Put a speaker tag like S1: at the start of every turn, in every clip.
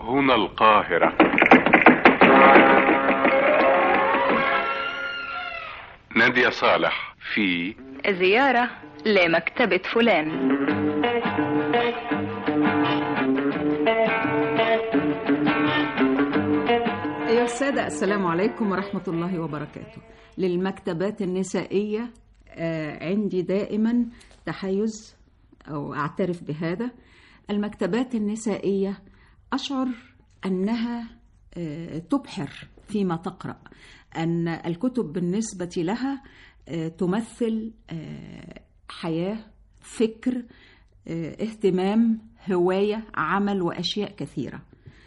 S1: هنا القاهرة نادية صالح في
S2: زيارة لمكتبة فلان
S3: أيها السادة السلام عليكم ورحمة الله وبركاته للمكتبات النسائية آه، عندي دائما تحيز أو أعترف بهذا المكتبات النسائية أشعر أنها آه، تبحر فيما تقرأ أن الكتب بالنسبة لها آه، تمثل آه، حياة فكر آه، اهتمام هواية عمل وأشياء كثيرة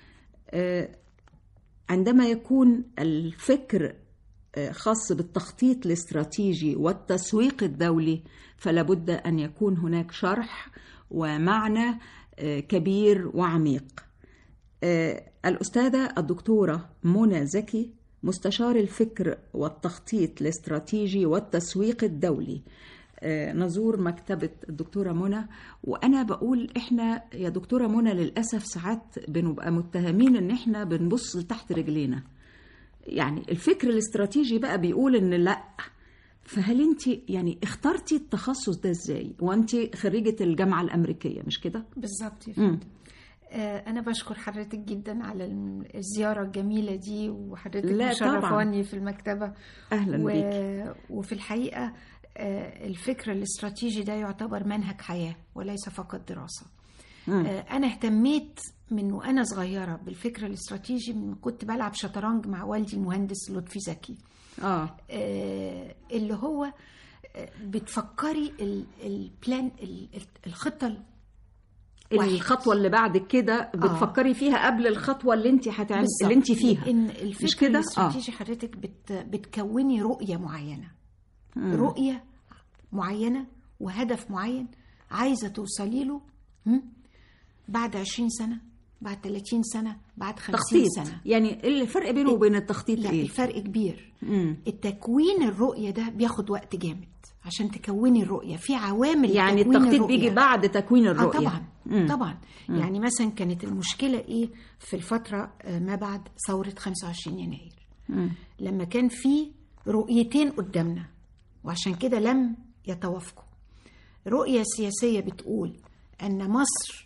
S3: آه، عندما يكون الفكر آه، خاص بالتخطيط الاستراتيجي والتسويق الدولي فلا بد ان يكون هناك شرح ومعنى آه، كبير وعميق آه، الاستاذه الدكتوره منى زكي مستشار الفكر والتخطيط الاستراتيجي والتسويق الدولي آه، نزور مكتبة الدكتورة منى وأنا بقول إحنا يا دكتورة منى للأسف ساعات بنبقى متهمين إن إحنا بنبص تحت رجلينا يعني الفكر الاستراتيجي بقى بيقول إن لأ فهل أنت يعني اخترتي التخصص ده إزاي وأنت خريجة الجامعة الأمريكية مش كده؟
S4: بالظبط يا
S3: مم.
S4: فندم آه، أنا بشكر حضرتك جدا على الم- الزيارة الجميلة دي وحضرتك
S3: لا،
S4: مشرفاني في المكتبة
S3: أهلا
S4: و...
S3: بيكي
S4: وفي الحقيقة آه، الفكر الاستراتيجي ده يعتبر منهج حياة وليس فقط دراسة
S3: مم.
S4: آه، أنا اهتميت من وأنا صغيرة بالفكر الاستراتيجي من كنت بلعب شطرنج مع والدي المهندس لطفي زكي
S3: آه
S4: آه، اللي هو آه، بتفكري ال- البلان ال- ال- الخطة واحد.
S3: الخطوة اللي بعد كده بتفكري فيها قبل الخطوة اللي أنت هتعمل
S4: بالظبط.
S3: اللي أنت فيها
S4: ان
S3: مش
S4: الفكر
S3: كده؟
S4: الاستراتيجي حضرتك بت بتكوني رؤيه معينه
S3: مم.
S4: رؤيه معينه وهدف معين عايزه توصلي له هم؟ بعد 20 سنه بعد 30 سنه بعد 50
S3: تخطيط
S4: سنه
S3: يعني الفرق بينه وبين التخطيط
S4: لا
S3: ايه؟
S4: الفرق كبير
S3: مم.
S4: التكوين الرؤيه ده بياخد وقت جامد عشان تكوني الرؤيه في عوامل
S3: يعني
S4: لتكوين
S3: التخطيط
S4: الرؤية.
S3: بيجي بعد تكوين
S4: اه
S3: الرؤية
S4: طبعا
S3: مم.
S4: طبعا يعني مثلا كانت المشكله ايه في الفتره آه، ما بعد ثوره 25 يناير
S3: مم.
S4: لما كان في رؤيتين قدامنا وعشان كده لم يتوافقوا رؤية سياسية بتقول أن مصر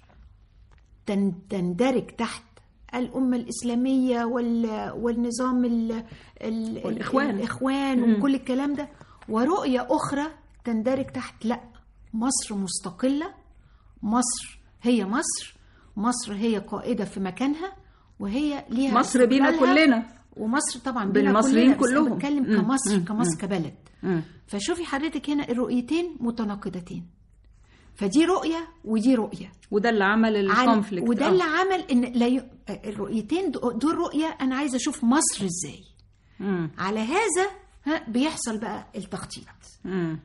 S4: تن- تندرج تحت الأمة الإسلامية وال والنظام ال ال
S3: والإخوان.
S4: الإخوان
S3: مم.
S4: وكل الكلام ده ورؤية أخرى تندرج تحت لا مصر مستقلة مصر هي مصر مصر هي قائدة في مكانها وهي ليها
S3: مصر بينا
S4: استقلالها.
S3: كلنا
S4: ومصر طبعا بينا
S3: بالمصريين
S4: كلنا، بس أنا
S3: كلهم.
S4: بتكلم
S3: مم.
S4: كمصر
S3: مم.
S4: كمصر
S3: مم.
S4: كبلد
S3: مم.
S4: فشوفي حضرتك هنا الرؤيتين متناقضتين فدي رؤية ودي رؤية
S3: وده اللي عمل
S4: عن-
S3: الكونفليكت
S4: وده
S3: آه.
S4: اللي عمل ان لا ي... الرؤيتين دو- دول رؤية انا عايزة اشوف مصر ازاي
S3: مم.
S4: على هذا ها بيحصل بقى التخطيط
S3: مم.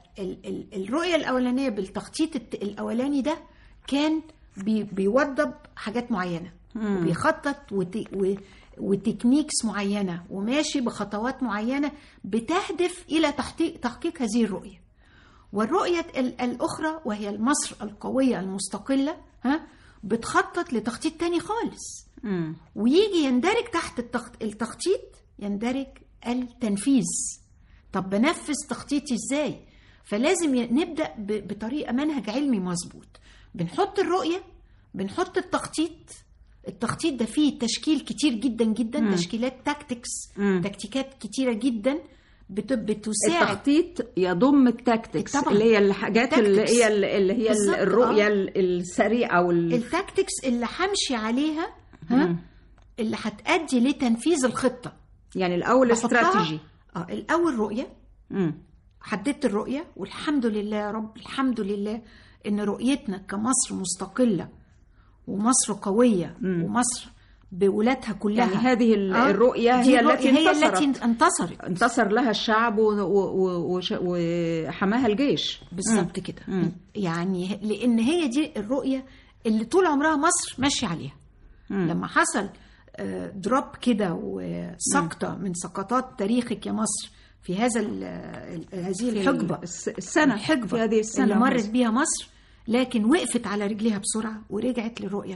S4: فالرؤية الأولانية بالتخطيط الت- الأولاني ده كان بي بيوضب حاجات معينة
S3: مم.
S4: وبيخطط وت و وتكنيكس معينة وماشي بخطوات معينة بتهدف إلى تحقيق تحقيق هذه الرؤية والرؤية ال- الأخرى وهي مصر القوية المستقلة ها بتخطط لتخطيط تاني خالص
S3: مم.
S4: ويجي يندرج تحت التخط... التخطيط يندرج التنفيذ طب بنفذ تخطيطي ازاي فلازم ي- نبدا ب... بطريقه منهج علمي مظبوط بنحط الرؤيه بنحط التخطيط التخطيط ده فيه تشكيل كتير جدا جدا
S3: مم.
S4: تشكيلات تاكتكس
S3: مم.
S4: تكتيكات كتيره جدا بت... بتساعد
S3: التخطيط يضم التاكتكس
S4: طبعاً.
S3: اللي هي الحاجات اللي
S4: التاكتكس.
S3: هي اللي هي
S4: بالظبط،
S3: الرؤيه
S4: آه.
S3: السريعه وال
S4: التاكتكس اللي همشي عليها ها
S3: مم.
S4: اللي هتأدي لتنفيذ الخطه
S3: يعني الاول
S4: بحطها-
S3: استراتيجي
S4: اه الاول رؤيه
S3: مم.
S4: حددت الرؤية والحمد لله يا رب الحمد لله إن رؤيتنا كمصر مستقلة ومصر قوية
S3: مم.
S4: ومصر بولادها كلها
S3: يعني هذه ال-
S4: آه،
S3: الرؤية
S4: دي
S3: هي
S4: الرؤية
S3: التي
S4: هي
S3: انتصرت.
S4: التي انتصرت
S3: انتصر لها الشعب و- و- و- وش- وحماها الجيش
S4: بالظبط كده
S3: مم.
S4: يعني ه- لأن هي دي الرؤية اللي طول عمرها مصر ماشية عليها
S3: مم.
S4: لما حصل آه، دروب كده وسقطة من سقطات تاريخك يا مصر في هذا ال- ال- هذه
S3: في
S4: الحقبة
S3: الس- السنة
S4: الحقبة
S3: في هذه السنة
S4: اللي مرت بيها مصر لكن وقفت على رجليها بسرعة ورجعت للرؤية بتاعتها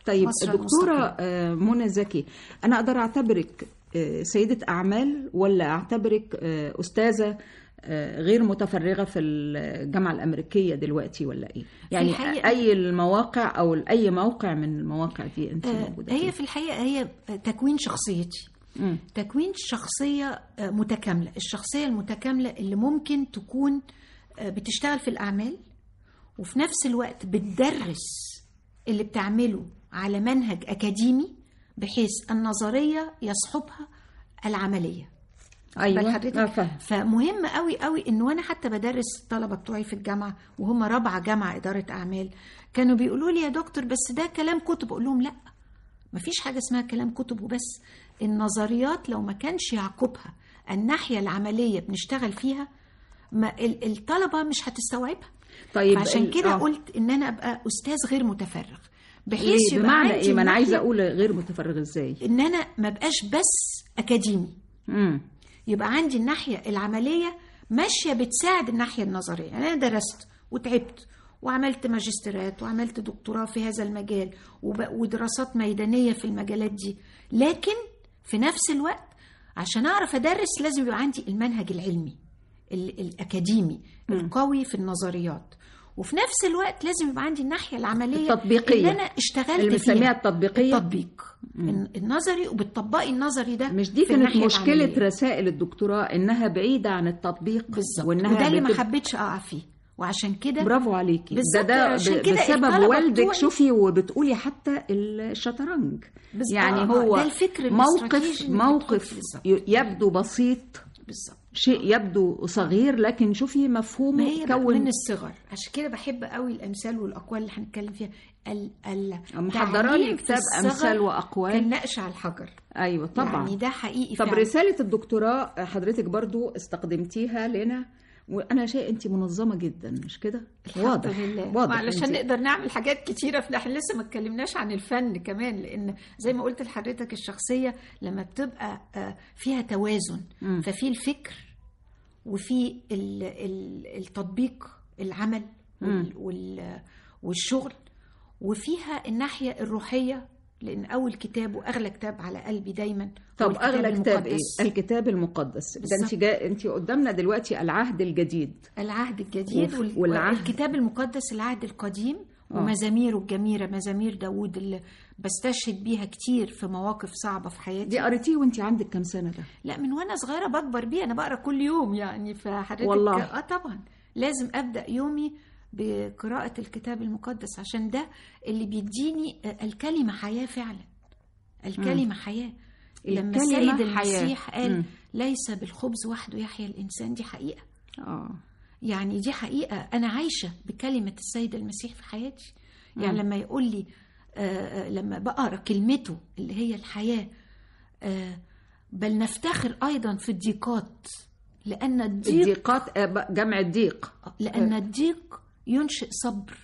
S3: طيب
S4: مصر
S3: دكتورة
S4: المستقلة.
S3: آه، منى زكي أنا أقدر أعتبرك آه، سيدة أعمال ولا أعتبرك آه، أستاذة آه، غير متفرغة في الجامعة الأمريكية دلوقتي ولا إيه؟ يعني
S4: الحقيقة-
S3: أي المواقع أو أي موقع من المواقع دي أنت
S4: آه،
S3: موجودة
S4: هي
S3: فيه؟
S4: في الحقيقه هي تكوين شخصيتي
S3: مم.
S4: تكوين شخصيه آه، متكامله الشخصيه المتكامله اللي ممكن تكون آه، بتشتغل في الاعمال وفي نفس الوقت بتدرس اللي بتعمله على منهج اكاديمي بحيث النظريه يصحبها العمليه بل
S3: أيوة
S4: حضرتك
S3: آه، فاهم.
S4: فمهم قوي قوي ان وانا حتى بدرس الطلبه بتوعي في الجامعه وهم رابعه جامعه اداره اعمال كانوا بيقولوا لي يا دكتور بس ده كلام كتب اقول لهم لا مفيش حاجه اسمها كلام كتب وبس النظريات لو ما كانش يعقبها الناحيه العمليه بنشتغل فيها ما ال- الطلبه مش هتستوعبها
S3: طيب
S4: عشان
S3: ال-
S4: كده
S3: آه.
S4: قلت ان انا ابقى استاذ غير متفرغ
S3: ليه
S4: بحيث يبقى
S3: بمعنى
S4: عندي
S3: إيه؟ ما أنا عايزة
S4: الناحية-
S3: أقول غير متفرغ إزاي؟
S4: ان انا ما بقاش بس اكاديمي
S3: مم.
S4: يبقى عندي الناحية العملية ماشية بتساعد الناحية النظرية يعني أنا درست وتعبت وعملت ماجستيرات وعملت دكتوراه في هذا المجال وب- ودراسات ميدانية في المجالات دي لكن في نفس الوقت عشان أعرف أدرس لازم يبقى عندي المنهج العلمي ال- الأكاديمي القوي في النظريات وفي نفس الوقت لازم يبقى عندي الناحية العملية
S3: التطبيقية.
S4: اللي أنا اشتغلت
S3: اللي بنسميها
S4: فيها
S3: التطبيقية.
S4: التطبيق النظري وبتطبقي النظري ده
S3: مش دي
S4: في
S3: كانت
S4: الناحية
S3: مشكلة
S4: العملية.
S3: رسائل الدكتوراه إنها بعيدة عن التطبيق
S4: بالظبط
S3: وإنها
S4: وده اللي ما
S3: بتبقى-
S4: حبيتش اقع فيه وعشان كده
S3: برافو عليكي ده
S4: بالظبط،
S3: ده
S4: عشان
S3: ب-
S4: كده
S3: بسبب
S4: الطلبة
S3: والدك
S4: بتوعي-
S3: شوفي وبتقولي حتى الشطرنج
S4: بالظبط.
S3: يعني
S4: آه،
S3: هو
S4: ده الفكر
S3: موقف
S4: الاستراتيجي إنك
S3: موقف
S4: بتحط بالظبط.
S3: ي- يبدو بسيط
S4: بالظبط
S3: شيء يبدو صغير لكن شوفي
S4: ما
S3: مفهومه
S4: هي بقى
S3: كون
S4: من الصغر عشان كده بحب قوي الامثال والاقوال اللي هنتكلم فيها ال ال
S3: محضره لي
S4: تعليم في
S3: كتاب
S4: الصغر
S3: امثال واقوال
S4: كالنقش على الحجر
S3: ايوه طبعا
S4: يعني ده حقيقي
S3: طب
S4: فعلا.
S3: رساله الدكتوراه حضرتك برضو استخدمتيها لنا وانا شيء انت منظمه جدا مش كده
S4: الحمد
S3: واضح
S4: لله
S3: واضح
S4: علشان
S3: أنت-
S4: نقدر نعمل حاجات كتيره في احنا لسه ما اتكلمناش عن الفن كمان لان زي ما قلت لحضرتك الشخصيه لما بتبقى آه، فيها توازن
S3: مم.
S4: ففي الفكر وفي ال- ال- التطبيق العمل وال- وال- والشغل وفيها الناحيه الروحيه لان اول كتاب واغلى كتاب على قلبي دايما هو
S3: طب
S4: الكتاب
S3: اغلى كتاب ايه
S4: المقدس.
S3: الكتاب المقدس ده انت
S4: بالظبط.
S3: جا... انت قدامنا دلوقتي العهد الجديد
S4: العهد الجديد
S3: وف-
S4: وال...
S3: والعهد.
S4: والكتاب المقدس العهد القديم
S3: آه.
S4: ومزاميره الجميلة مزامير داوود اللي بستشهد بيها كتير في مواقف صعبة في حياتي
S3: دي قريتيه وانت عندك كام سنه ده
S4: لا من وانا صغيرة بكبر بيه انا بقرا كل يوم يعني فحضرتك
S3: والله.
S4: اه طبعا لازم ابدا يومي بقراءة الكتاب المقدس عشان ده اللي بيديني آه، الكلمة حياة فعلا الكلمة حياة لما
S3: الكلمة
S4: السيد
S3: حياة.
S4: المسيح قال
S3: مم.
S4: ليس بالخبز وحده يحيا الإنسان دي حقيقة
S3: اه
S4: يعني دي حقيقة أنا عايشة بكلمة السيد المسيح في حياتي يعني لما يقول لي آه، آه، لما بقرا كلمته اللي هي الحياة آه، بل نفتخر أيضا في الضيقات لأن الضيق
S3: الضيقات آه، ب- جمع الضيق
S4: لأن الضيق ينشئ صبر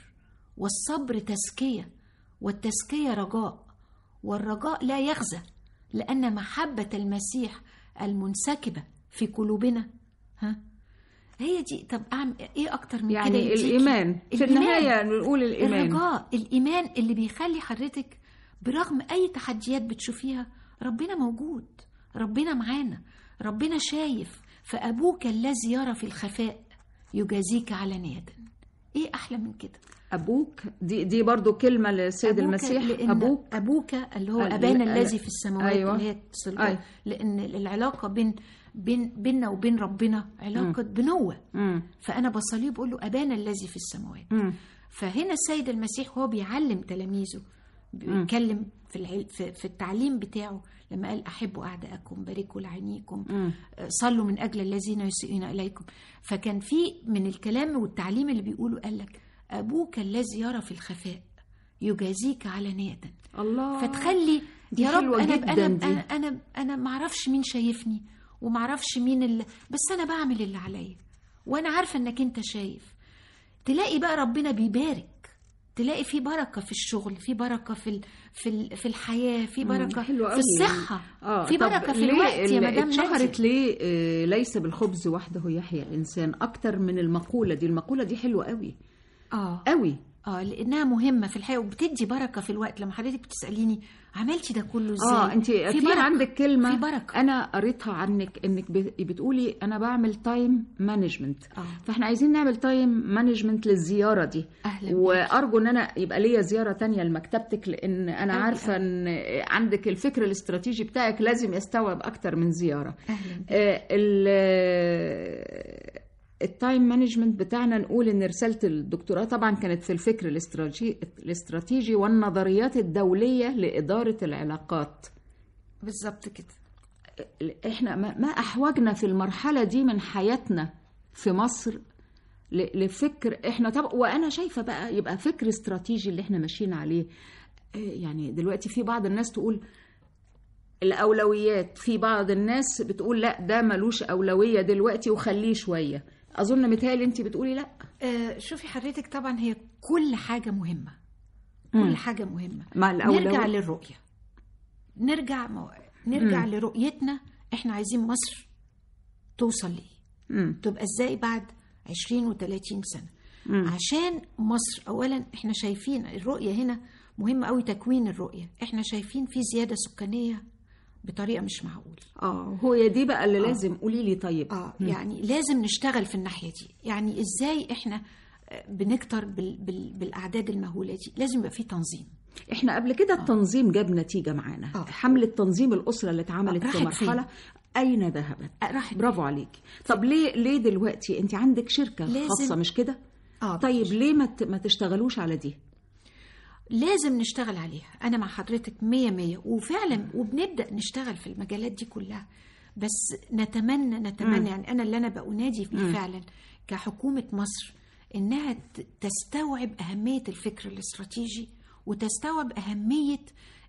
S4: والصبر تزكية والتزكية رجاء والرجاء لا يخزى لأن محبة المسيح المنسكبة في قلوبنا ها هي دي طب أعمل إيه أكتر من كده
S3: يعني
S4: يديكي؟
S3: الايمان في
S4: الإيمان.
S3: النهايه نقول الايمان
S4: الرجاء الإيمان اللي بيخلي حضرتك برغم أي تحديات بتشوفيها ربنا موجود ربنا معانا ربنا شايف فأبوك الذي يرى في الخفاء يجازيك علانية إيه أحلى من كده
S3: ابوك دي دي برضو كلمه للسيد
S4: أبوك
S3: المسيح
S4: لأن
S3: ابوك
S4: أبوك اللي هو
S3: ال-
S4: أبانا
S3: ال-
S4: الذي في السماوات
S3: أيوة.
S4: اللي هي الصلبة
S3: أيوة.
S4: لأن العلاقة بين بين بيننا وبين ربنا علاقة بنوة
S3: مم.
S4: فأنا بصليه بقول له أبانا الذي في السماوات
S3: مم.
S4: فهنا السيد المسيح هو بيعلم تلاميذه بيتكلم في العل... في في التعليم بتاعه لما قال احبوا اعداءكم باركوا لعينيكم
S3: مم.
S4: صلوا من اجل الذين يسيئون اليكم فكان في من الكلام والتعليم اللي بيقوله قال لك ابوك الذي يرى في الخفاء يجازيك علانيه
S3: الله
S4: فتخلي
S3: دي
S4: يا رب
S3: حلوة
S4: انا
S3: جداً
S4: انا
S3: دي.
S4: انا انا انا ما اعرفش مين شايفني وما اعرفش مين اللي بس انا بعمل اللي عليا وانا عارفه انك انت شايف تلاقي بقى ربنا بيبارك تلاقي في بركه في الشغل في بركه في ال... في ال... في الحياه في بركه
S3: حلوة
S4: في
S3: قوي.
S4: الصحه
S3: اه
S4: في
S3: طب
S4: بركه في
S3: ليه
S4: الوقت يا
S3: ال-
S4: مدام
S3: اتشهرت
S4: نانسي
S3: ليه آه، ليس بالخبز وحده يحيى الانسان اكتر من المقوله دي المقوله دي حلوه قوي
S4: اه
S3: قوي
S4: اه لانها مهمه في الحياه وبتدي بركه في الوقت لما حضرتك بتساليني عملتي ده كله ازاي
S3: اه انت في,
S4: بركة.
S3: عندك كلمه
S4: في بركه
S3: انا قريتها عنك انك ب- بتقولي انا بعمل تايم مانجمنت
S4: اه
S3: فاحنا عايزين نعمل تايم مانجمنت للزياره دي
S4: اهلا بيك.
S3: وارجو ان انا يبقى ليا زياره تانية لمكتبتك لان انا
S4: أوي
S3: عارفه ان عندك الفكر الاستراتيجي بتاعك لازم يستوعب اكتر من زياره
S4: اهلا بيك.
S3: آه، ال- التايم مانجمنت بتاعنا نقول ان رساله الدكتوراه طبعا كانت في الفكر الاستراتيجي الاستراتيجي والنظريات الدوليه لاداره العلاقات
S4: بالظبط كده
S3: احنا ما ما احوجنا في المرحله دي من حياتنا في مصر ل- لفكر احنا طب وانا شايفه بقى يبقى فكر استراتيجي اللي احنا ماشيين عليه آه، يعني دلوقتي في بعض الناس تقول الاولويات في بعض الناس بتقول لا ده ملوش اولويه دلوقتي وخليه شويه اظن متهيألي انت بتقولي لا
S4: آه شوفي حضرتك طبعا هي كل حاجه مهمه
S3: مم.
S4: كل حاجه مهمه
S3: مع الأولوية
S4: نرجع للرؤيه نرجع مو... نرجع
S3: مم.
S4: لرؤيتنا احنا عايزين مصر توصل ليه
S3: مم.
S4: تبقى ازاي بعد 20 و30 سنه
S3: مم.
S4: عشان مصر اولا احنا شايفين الرؤيه هنا مهم قوي تكوين الرؤيه احنا شايفين في زياده سكانيه بطريقه مش معقوله
S3: اه هو دي بقى اللي لازم قولي لي طيب
S4: اه يعني لازم نشتغل في الناحيه دي يعني ازاي احنا آه، بنكتر بال... بال... بالاعداد المهوله دي لازم يبقى في تنظيم
S3: احنا قبل كده التنظيم جاب نتيجه معانا
S4: آه.
S3: حمله تنظيم الاسره اللي اتعملت
S4: آه،
S3: في
S4: راحت فين؟
S3: مرحله اين ذهبت
S4: آه، راحت
S3: برافو عليكي طب ليه ليه دلوقتي انت عندك شركه
S4: لازم-
S3: خاصه مش كده
S4: اه
S3: طيب ليه ما ت- ما تشتغلوش على دي
S4: لازم نشتغل عليها انا مع حضرتك مية مية وفعلا وبنبدا نشتغل في المجالات دي كلها بس نتمنى نتمنى
S3: مم.
S4: يعني انا اللي انا بنادي فيه
S3: مم.
S4: فعلا كحكومه مصر انها ت- تستوعب اهميه الفكر الاستراتيجي وتستوعب اهميه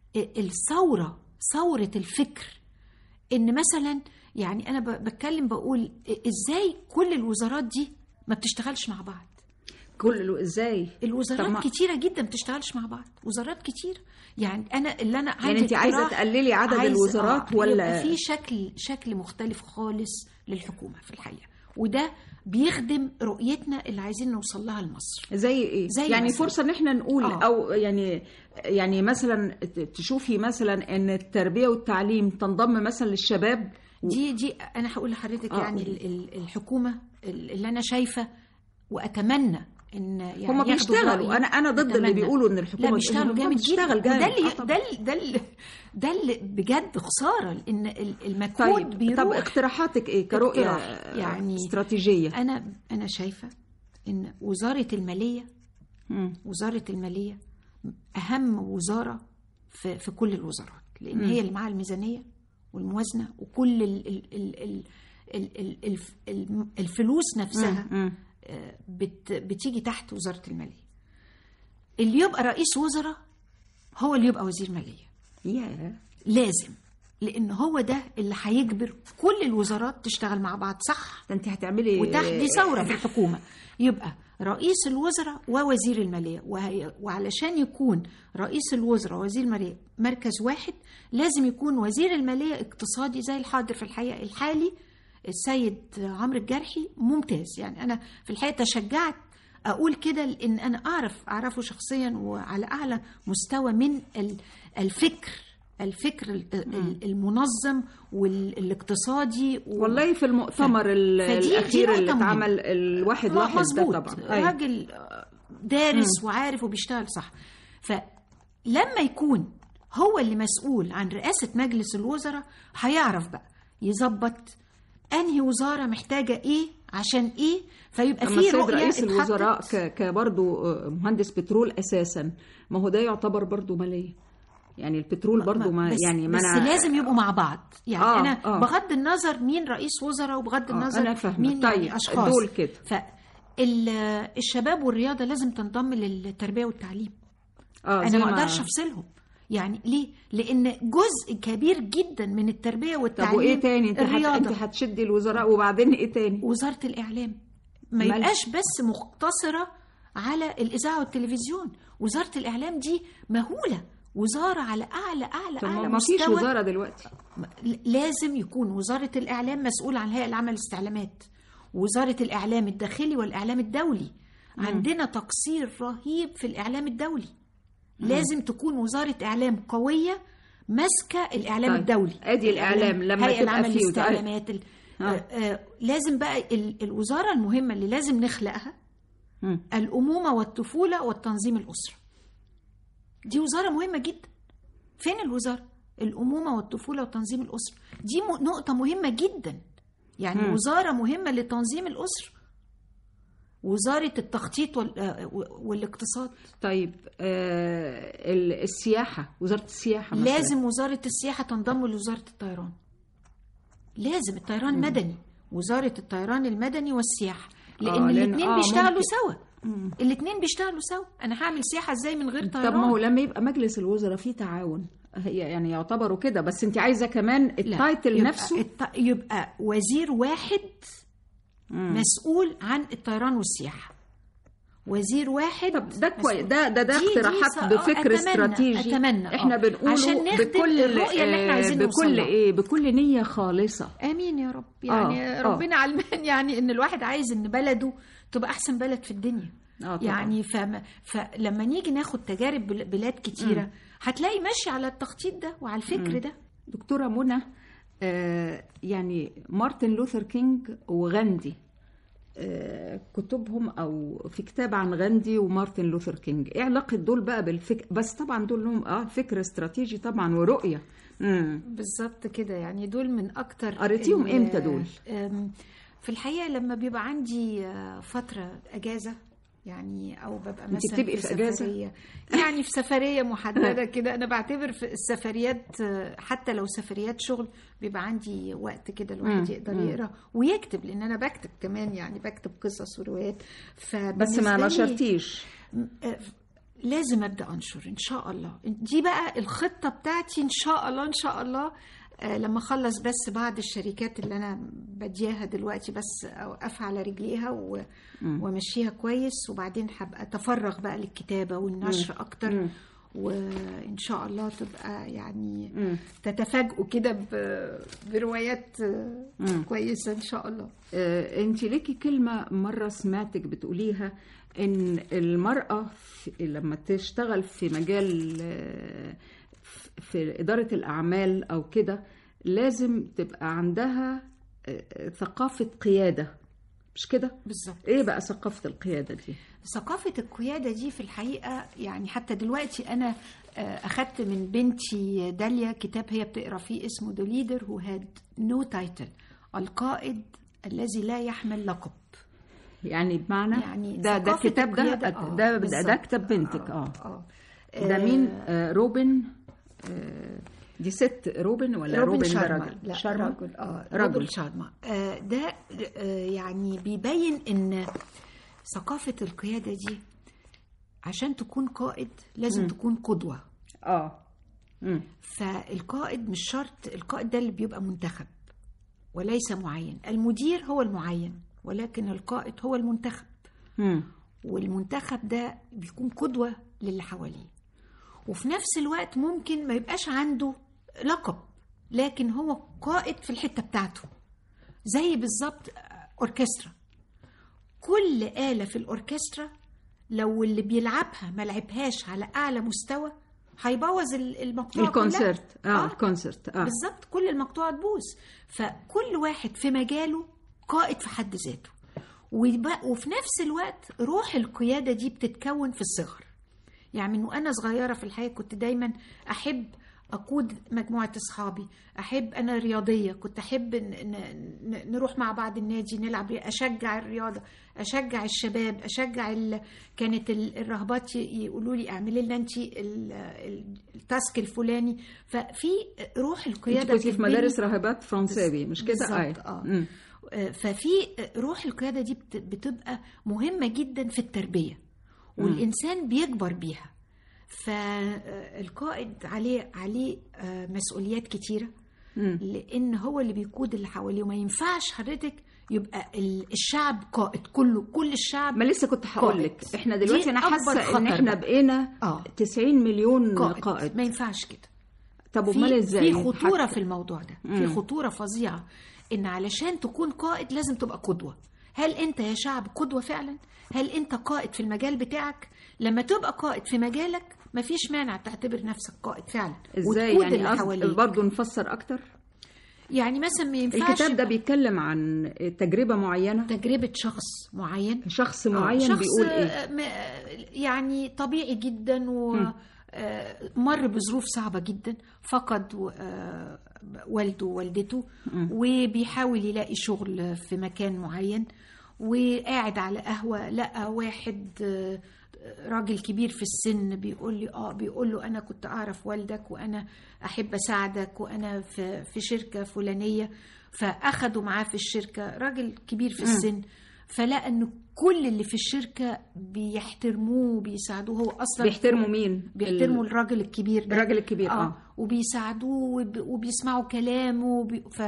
S4: الثوره ثوره الفكر ان مثلا يعني انا ب- بتكلم بقول ازاي كل الوزارات دي ما بتشتغلش مع بعض
S3: كله ازاي
S4: الوزارات
S3: طب ما-
S4: كتيره جدا بتشتغلش مع بعض وزارات كتير يعني انا اللي انا
S3: يعني
S4: عندي
S3: انت عايزه
S4: اقتراح،
S3: تقللي عدد
S4: عايز-
S3: الوزارات
S4: آه،
S3: ولا
S4: يبقى في شكل شكل مختلف خالص للحكومه في الحقيقه وده بيخدم رؤيتنا اللي عايزين نوصل لها لمصر
S3: زي ايه
S4: زي
S3: يعني
S4: مثلاً.
S3: فرصه ان احنا نقول
S4: آه.
S3: او يعني يعني مثلا ت- تشوفي مثلا ان التربيه والتعليم تنضم مثلا للشباب
S4: دي دي انا هقول لحضرتك
S3: آه.
S4: يعني ال- ال- الحكومه اللي انا شايفه واتمنى ان يعني
S3: هم
S4: ياخدوا
S3: بيشتغلوا
S4: برأيي.
S3: انا انا ضد اللي
S4: أتمنى.
S3: بيقولوا ان الحكومه
S4: لا بيشتغلوا
S3: الحكومة
S4: جامد
S3: بتشتغل
S4: جدا
S3: جامد
S4: وده اللي
S3: آه طبعاً.
S4: ده اللي ده اللي ده اللي بجد خساره لان ال- المجهود
S3: طيب
S4: بيروح
S3: طب اقتراحاتك ايه كرؤيه
S4: اقتراح، يعني
S3: استراتيجيه
S4: انا انا شايفه ان وزاره الماليه
S3: مم.
S4: وزاره الماليه اهم وزاره في في كل الوزارات لان
S3: مم.
S4: هي اللي معاها الميزانيه والموازنه وكل ال ال ال ال ال ال الف- الم- الفلوس نفسها
S3: مم.
S4: آه، بت بتيجي تحت وزاره الماليه اللي يبقى رئيس وزراء هو اللي يبقى وزير ماليه
S3: ياه
S4: لازم لان هو ده اللي هيجبر كل الوزارات تشتغل مع بعض صح
S3: ده انت هتعملي
S4: وتحت دي ثوره في الحكومه يبقى رئيس الوزراء ووزير الماليه وهي وعلشان يكون رئيس الوزراء ووزير الماليه مركز واحد لازم يكون وزير الماليه اقتصادي زي الحاضر في الحقيقه الحالي السيد عمرو الجرحي ممتاز يعني انا في الحقيقه تشجعت اقول كده لان انا اعرف اعرفه شخصيا وعلى اعلى مستوى من ال- الفكر الفكر ال- ال- المنظم والاقتصادي و-
S3: والله في المؤتمر ال-
S4: فدي- دي
S3: الاخير اللي
S4: نقطة مهمة.
S3: اتعمل الواحد
S4: ما-
S3: لاحظ ده
S4: مظبوط
S3: طبعا أيوة.
S4: راجل دارس وعارف وبيشتغل صح فلما يكون هو اللي مسؤول عن رئاسة مجلس الوزراء هيعرف بقى يظبط انهي وزارة محتاجة ايه عشان ايه فيبقى
S3: اما
S4: في
S3: السيد
S4: رؤية
S3: رئيس
S4: اتحطت.
S3: الوزراء ك- كبرضو مهندس بترول اساسا ما هو ده يعتبر برضو ماليه يعني البترول برضو ما
S4: بس
S3: يعني ما
S4: بس
S3: أنا-
S4: لازم يبقوا مع بعض يعني
S3: آه،
S4: انا
S3: آه.
S4: بغض النظر مين رئيس وزراء وبغض
S3: آه،
S4: النظر
S3: أنا فاهمة.
S4: مين
S3: طيب،
S4: يعني اشخاص
S3: دول كده.
S4: فالشباب والرياضه لازم تنضم للتربيه والتعليم
S3: اه
S4: انا
S3: زي
S4: ما اقدرش افصلهم يعني ليه لان جزء كبير جدا من التربيه والتعليم
S3: طب وايه تاني انت هت...
S4: الرياضه
S3: انت هتشدي الوزراء وبعدين ايه تاني
S4: وزاره الاعلام ما
S3: مالها؟
S4: يبقاش بس مقتصره على الاذاعه والتلفزيون وزاره الاعلام دي مهوله وزاره على اعلى اعلى
S3: طب ما
S4: اعلى
S3: ما فيش
S4: مستوى
S3: وزاره دلوقتي
S4: لازم يكون وزارة الإعلام مسؤول عن الهيئة العامة للاستعلامات وزارة الإعلام الداخلي والإعلام الدولي عندنا تقصير رهيب في الاعلام الدولي لازم تكون وزاره اعلام قويه ماسكه الاعلام
S3: طيب.
S4: الدولي
S3: أدي الإعلام لما
S4: هيئة
S3: تبقى
S4: العمل
S3: فيه وده-
S4: الاستعلامات ال-
S3: آه.
S4: آه، آه، لازم بقى ال- الوزاره المهمه اللي لازم نخلقها
S3: مم.
S4: الامومه والطفوله والتنظيم الاسره دي وزاره مهمه جدا فين الوزاره الامومه والطفوله وتنظيم الاسره دي م- نقطه مهمه جدا يعني
S3: مم.
S4: وزاره مهمه لتنظيم الاسره وزاره التخطيط وال- آه، والاقتصاد
S3: طيب آه ال- السياحة وزارة السياحة مثلا.
S4: لازم وزاره السياحه تنضم لوزاره الطيران لازم الطيران المدني وزاره الطيران المدني والسياحه لان
S3: آه، لأن-
S4: الاثنين
S3: آه،
S4: بيشتغلوا
S3: ممكن.
S4: سوا الاثنين بيشتغلوا سوا انا هعمل سياحه ازاي من غير طيران
S3: طب ما هو لما يبقى مجلس الوزراء فيه تعاون هي يعني يعتبروا كده بس انت عايزه كمان
S4: لا،
S3: التايتل
S4: يبقى
S3: نفسه
S4: الت... يبقى وزير واحد
S3: مم.
S4: مسؤول عن الطيران والسياحه وزير واحد
S3: طب ده كويس
S4: مسؤول.
S3: ده ده ده
S4: دي- دي
S3: اقتراحات
S4: ص-
S3: بفكر
S4: أتمنى-
S3: استراتيجي
S4: أتمنى، آه.
S3: احنا بنقوله
S4: عشان نخدم
S3: بكل
S4: الرؤية اللي إحنا عايزين
S3: آه،
S4: نوصل
S3: بكل
S4: لها.
S3: ايه بكل نيه خالصه
S4: امين يا رب يعني
S3: آه، آه.
S4: ربنا علمان يعني ان الواحد عايز ان بلده تبقى احسن بلد في الدنيا
S3: اه طبعا.
S4: يعني فما فلما نيجي ناخد تجارب بل- بلاد كتيره هتلاقي ماشي على التخطيط ده وعلى الفكر ده
S3: دكتوره منى آه يعني مارتن لوثر كينج وغاندي آه كتبهم او في كتاب عن غاندي ومارتن لوثر كينج ايه علاقه دول بقى بالفكر بس طبعا دول لهم اه فكر استراتيجي طبعا ورؤيه امم
S4: بالظبط كده يعني دول من اكتر
S3: قريتيهم
S4: ال-
S3: إمتى دول؟
S4: أم، في الحقيقه لما بيبقى عندي آه، فتره اجازه يعني او ببقى
S3: أنت
S4: مثلا
S3: بتبقي في أجازة؟
S4: سفريه يعني في سفريه محدده كده انا بعتبر في السفريات آه، حتى لو سفريات شغل بيبقى عندي وقت كده الواحد
S3: مم،
S4: يقدر
S3: مم.
S4: يقرا ويكتب لان انا بكتب كمان يعني بكتب قصص وروايات
S3: بس ما
S4: فبالنسبة لي-
S3: نشرتيش
S4: آه، لازم ابدا انشر ان شاء الله دي بقى الخطه بتاعتي ان شاء الله ان شاء الله آه، لما اخلص بس بعض الشركات اللي انا بديها دلوقتي بس اوقفها على رجليها و- وامشيها كويس وبعدين هبقى اتفرغ بقى للكتابه والنشر اكتر
S3: مم.
S4: وان شاء الله تبقى يعني
S3: مم.
S4: تتفاجئوا كده ب- بروايات آه،
S3: مم.
S4: كويسه ان شاء الله
S3: آه، انت ليكي كلمة مرة سمعتك بتقوليها ان المرأة في لما تشتغل في مجال آه، في إدارة الأعمال أو كده لازم تبقى عندها آه، آه، ثقافة قيادة مش كده؟
S4: بالظبط
S3: ايه بقى ثقافة القيادة دي؟
S4: ثقافة القيادة دي في الحقيقة يعني حتى دلوقتي أنا آه، أخدت من بنتي داليا كتاب هي بتقرا فيه اسمه The Leader Who Had No Title القائد الذي لا يحمل لقب
S3: يعني بمعنى
S4: يعني
S3: ده ده
S4: ثقافة
S3: كتاب ده
S4: القيادة،
S3: ده,
S4: آه،
S3: ده, ده
S4: بالظبط.
S3: كتاب بنتك اه,
S4: اه
S3: ده مين؟ آه روبن آه دي ست روبن ولا
S4: روبن,
S3: روبن, ده
S4: شارما
S3: راجل؟
S4: لا
S3: شارما؟
S4: رجل اه
S3: رجل.
S4: روبن شارما آه ده آه يعني بيبين ان ثقافة القيادة دي عشان تكون قائد لازم تكون قدوة
S3: اه مم.
S4: فالقائد مش شرط القائد ده اللي بيبقى منتخب وليس معين المدير هو المعين ولكن القائد هو المنتخب
S3: مم.
S4: والمنتخب ده بيكون قدوة للي حواليه وفي نفس الوقت ممكن ما يبقاش عنده لقب لكن هو قائد في الحتة بتاعته زي بالظبط أوركسترا كل آلة في الأوركسترا لو اللي بيلعبها ما لعبهاش على أعلى مستوى هيبوظ ال- المقطوعة كلها.
S3: الكونسرت اه الكونسرت اه
S4: بالظبط كل المقطوعة تبوظ فكل واحد في مجاله قائد في حد ذاته ويبقى- وفي نفس الوقت روح القيادة دي بتتكون في الصغر يعني من وأنا صغيرة في الحياة كنت دايما أحب أقود مجموعة أصحابي أحب أنا رياضية كنت أحب ن- ن- ن- نروح مع بعض النادي نلعب ري- أشجع الرياضة أشجع الشباب أشجع ال... كانت ال- الرهبات ي- يقولوا لي اعملي لنا أنت ال- ال- التاسك الفلاني ففي روح
S3: انت
S4: القيادة
S3: كنت في
S4: بتتبني-
S3: مدارس راهبات فرنساوي مش كده؟
S4: بالظبط،
S3: آه.
S4: آه.
S3: مم.
S4: آه، ففي روح القيادة دي بت- بتبقى مهمة جدا في التربية والإنسان بيكبر بيها فالقائد عليه عليه آه، مسؤوليات كتيرة
S3: مم.
S4: لأن هو اللي بيقود اللي حواليه وما ينفعش حضرتك يبقى ال- الشعب قائد كله كل الشعب
S3: ما لسه كنت هقول لك
S4: قائد.
S3: احنا
S4: دي
S3: دلوقتي انا
S4: أكبر
S3: حاسه
S4: خطر
S3: ان احنا
S4: بقى.
S3: بقينا
S4: آه.
S3: 90 مليون
S4: قائد.
S3: قائد,
S4: ما ينفعش كده
S3: طب امال
S4: في
S3: ازاي؟
S4: في خطوره
S3: حتى-
S4: في الموضوع ده في
S3: مم.
S4: خطوره فظيعه ان علشان تكون قائد لازم تبقى قدوه هل انت يا شعب قدوه فعلا هل انت قائد في المجال بتاعك لما تبقى قائد في مجالك مفيش مانع تعتبر نفسك قائد فعلا
S3: ازاي
S4: وتقود
S3: يعني
S4: اللي
S3: قصد
S4: حواليك.
S3: برضه نفسر اكتر
S4: يعني مثلا ما ينفعش
S3: الكتاب ده
S4: يبقى
S3: بيتكلم عن تجربه معينه
S4: تجربه شخص معين
S3: شخص
S4: آه،
S3: معين
S4: شخص
S3: بيقول ايه
S4: آه، م- يعني طبيعي جدا ومر بظروف صعبة جدا فقد و- آه، والده ووالدته وبيحاول يلاقي شغل في مكان معين وقاعد على قهوة لقى واحد آه، راجل كبير في السن بيقول لي اه بيقول له انا كنت اعرف والدك وانا احب اساعدك وانا في في شركه فلانيه فاخدوا معاه في الشركه راجل كبير في السن فلقى ان كل اللي في الشركه بيحترموه وبيساعدوه هو اصلا
S3: بيحترموا مين
S4: بيحترموا
S3: ال-
S4: الراجل الكبير ده
S3: الراجل الكبير اه,
S4: وبيساعدوه وب- وبيسمعوا كلامه وبي... ف...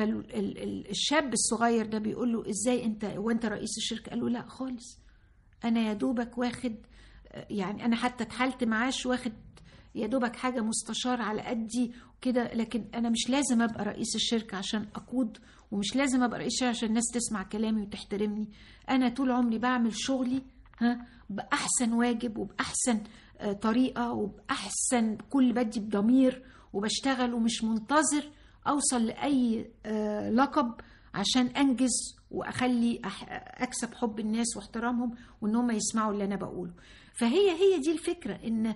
S4: فالشاب الصغير ده بيقول له ازاي انت وانت رئيس الشركه قال له لا خالص انا يا دوبك واخد يعني انا حتى اتحلت معاش واخد يا دوبك حاجه مستشار على قدي وكده لكن انا مش لازم ابقى رئيس الشركه عشان اقود ومش لازم ابقى رئيس الشركه عشان الناس تسمع كلامي وتحترمني انا طول عمري بعمل شغلي ها باحسن واجب وباحسن آه، طريقه وباحسن كل بدي بضمير وبشتغل ومش منتظر اوصل لاي آه، لقب عشان انجز واخلي أح- اكسب حب الناس واحترامهم وان هم يسمعوا اللي انا بقوله فهي هي دي الفكره ان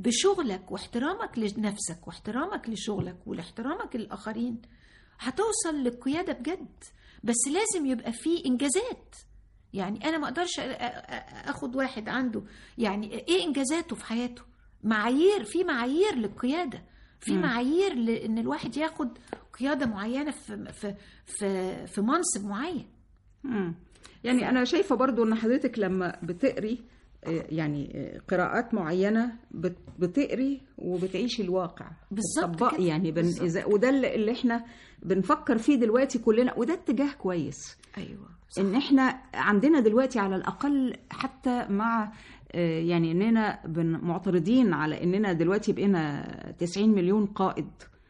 S4: بشغلك واحترامك لنفسك واحترامك لشغلك واحترامك للاخرين هتوصل للقياده بجد بس لازم يبقى فيه انجازات يعني انا ما اقدرش أ- أ- أ- اخد واحد عنده يعني ايه انجازاته في حياته معايير في معايير للقياده في معايير لان الواحد ياخد قياده معينه في في في, في منصب معين
S3: مم. يعني انا شايفه برضو ان حضرتك لما بتقري آه، يعني آه، قراءات معينه بت- بتقري وبتعيشي الواقع
S4: بالظبط
S3: بتطبقي
S4: كده.
S3: يعني بن...
S4: بالظبط.
S3: إذا... وده اللي اللي احنا بنفكر فيه دلوقتي كلنا وده اتجاه كويس
S4: ايوه
S3: ان احنا عندنا دلوقتي على الاقل حتى مع آه، يعني اننا بن- معترضين على اننا دلوقتي بقينا 90 مليون قائد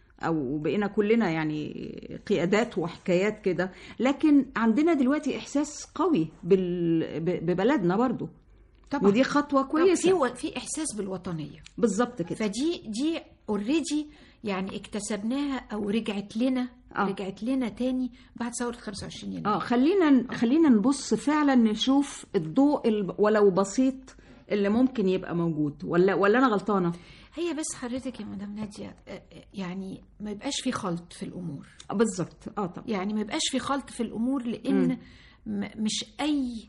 S3: او بقينا كلنا يعني قيادات وحكايات كده لكن عندنا دلوقتي احساس قوي بال... ب- ببلدنا برضو
S4: طبعا
S3: ودي خطوه
S4: طب
S3: كويسه
S4: في و- في احساس بالوطنيه
S3: بالظبط كده
S4: فدي دي اوريدي يعني اكتسبناها او رجعت لنا
S3: آه.
S4: رجعت لنا تاني بعد ثوره 25 يناير
S3: اه خلينا خلينا نبص فعلا نشوف الضوء ال- ولو بسيط اللي ممكن يبقى موجود ولا ولا انا غلطانه
S4: هي بس حضرتك يا مدام ناديه آه، آه، يعني ما يبقاش في خلط في الامور
S3: آه، بالظبط اه طبعا
S4: يعني ما يبقاش في خلط في الامور لان م- مش اي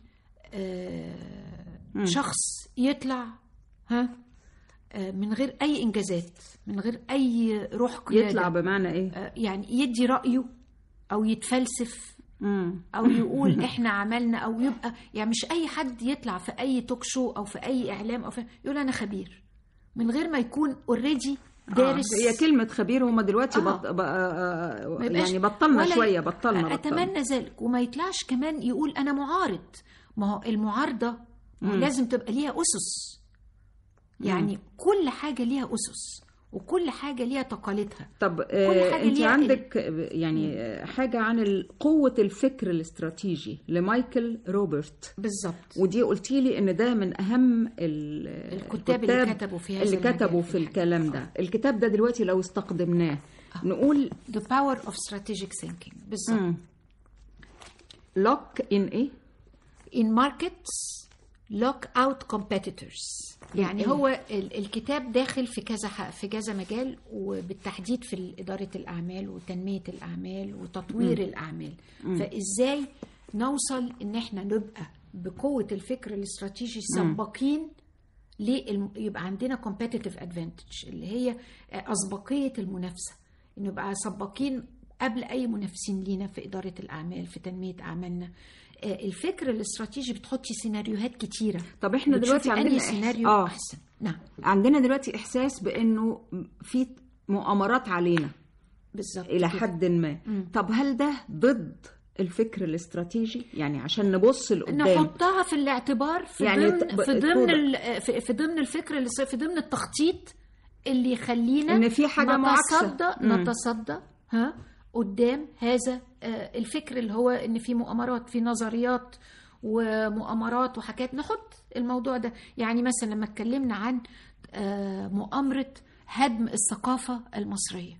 S4: آه، شخص يطلع ها آه، من غير اي انجازات من غير اي روح قياده
S3: يطلع بمعنى ايه
S4: آه، يعني يدي رايه او يتفلسف
S3: مم.
S4: او يقول احنا عملنا او يبقى يعني مش اي حد يطلع في اي توك شو او في اي اعلام او في يقول انا خبير من غير ما يكون اوريدي دارس
S3: آه. هي كلمة خبير هما دلوقتي
S4: آه.
S3: بط... بقى آه
S4: ما يبقاش-
S3: يعني بطلنا
S4: ولا-
S3: شوية بطلنا بطلنا
S4: اتمنى ذلك وما يطلعش كمان يقول انا معارض ما هو المعارضه ما هو لازم تبقى ليها اسس يعني كل حاجه ليها اسس وكل حاجه ليها تقاليدها
S3: طب
S4: كل
S3: آه
S4: حاجة
S3: انت
S4: ليها
S3: عندك آه، يعني آه، حاجة عن ال- قوة الفكر الاستراتيجي لمايكل روبرت
S4: بالظبط
S3: ودي قلتي لي ان ده من اهم ال-
S4: الكتاب اللي كتبوا في هذا
S3: اللي
S4: المجال.
S3: كتبوا في الكلام ده الكتاب ده دلوقتي لو استخدمناه نقول
S4: The power of strategic thinking بالظبط
S3: لوك ان ايه
S4: in markets lock out competitors يعني هو ال- الكتاب داخل في كذا ح- في كذا مجال وبالتحديد في إدارة الأعمال وتنمية الأعمال وتطوير الأعمال فإزاي نوصل إن إحنا نبقى بقوة الفكر الاستراتيجي سباقين ليه يبقى عندنا competitive advantage اللي هي أسبقية المنافسة إنه يبقى سباقين قبل أي منافسين لينا في إدارة الأعمال في تنمية أعمالنا آه، الفكر الاستراتيجي بتحطي سيناريوهات كتيرة
S3: طب إحنا دلوقتي
S4: بتشوفي
S3: عندنا
S4: أنهي
S3: إحس-
S4: سيناريو
S3: آه.
S4: أحسن نعم
S3: عندنا دلوقتي احساس بانه في مؤامرات علينا
S4: بالظبط
S3: الى
S4: كده.
S3: حد ما طب هل ده ضد الفكر الاستراتيجي يعني عشان نبص لقدام
S4: نحطها في الاعتبار في
S3: يعني
S4: يعني ضمن
S3: ت- ب-
S4: في ضمن
S3: توضح.
S4: ال- في في ضمن الفكر اللي في ضمن التخطيط اللي يخلينا
S3: إن في حاجة معاكسة.
S4: نتصدى
S3: مم.
S4: نتصدى ها قدام هذا آه، الفكر اللي هو ان في مؤامرات في نظريات ومؤامرات وحاجات نحط الموضوع ده يعني مثلا لما اتكلمنا عن آه، مؤامره هدم الثقافه المصريه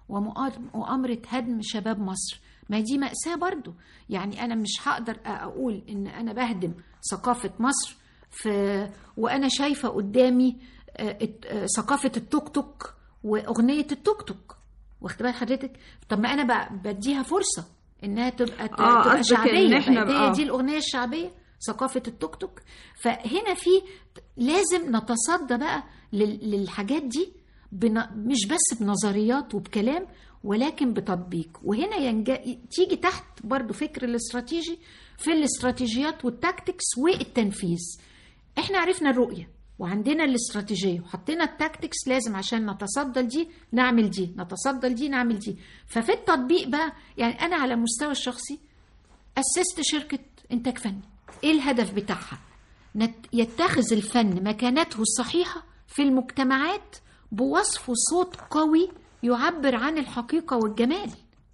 S4: ومؤامره هدم شباب مصر ما دي مأساة برضو يعني أنا مش هقدر أقول إن أنا بهدم ثقافة مصر في وأنا شايفة قدامي آه، الت- آه، ثقافة التوك توك وأغنية التوك توك واخد بال حضرتك طب ما أنا ب- بديها فرصة إنها تبقى ت-
S3: آه،
S4: تبقى
S3: قصدك إن
S4: شعبية
S3: إحنا
S4: بقت
S3: بقى-
S4: هي دي الأغنية الشعبية ثقافة التوك توك فهنا في لازم نتصدى بقى لل- للحاجات دي بن... مش بس بنظريات وبكلام ولكن بتطبيق وهنا ينجا... تيجي تحت برضو فكر الاستراتيجي في الاستراتيجيات والتاكتكس والتنفيذ احنا عرفنا الرؤية وعندنا الاستراتيجية وحطينا التاكتكس لازم عشان نتصدى لدي نعمل دي نتصدى لدي نعمل دي ففي التطبيق بقى يعني أنا على المستوى الشخصي أسست شركة إنتاج فني إيه الهدف بتاعها؟ نت- يتخذ الفن مكانته الصحيحة في المجتمعات بوصف صوت قوي يعبر عن الحقيقة والجمال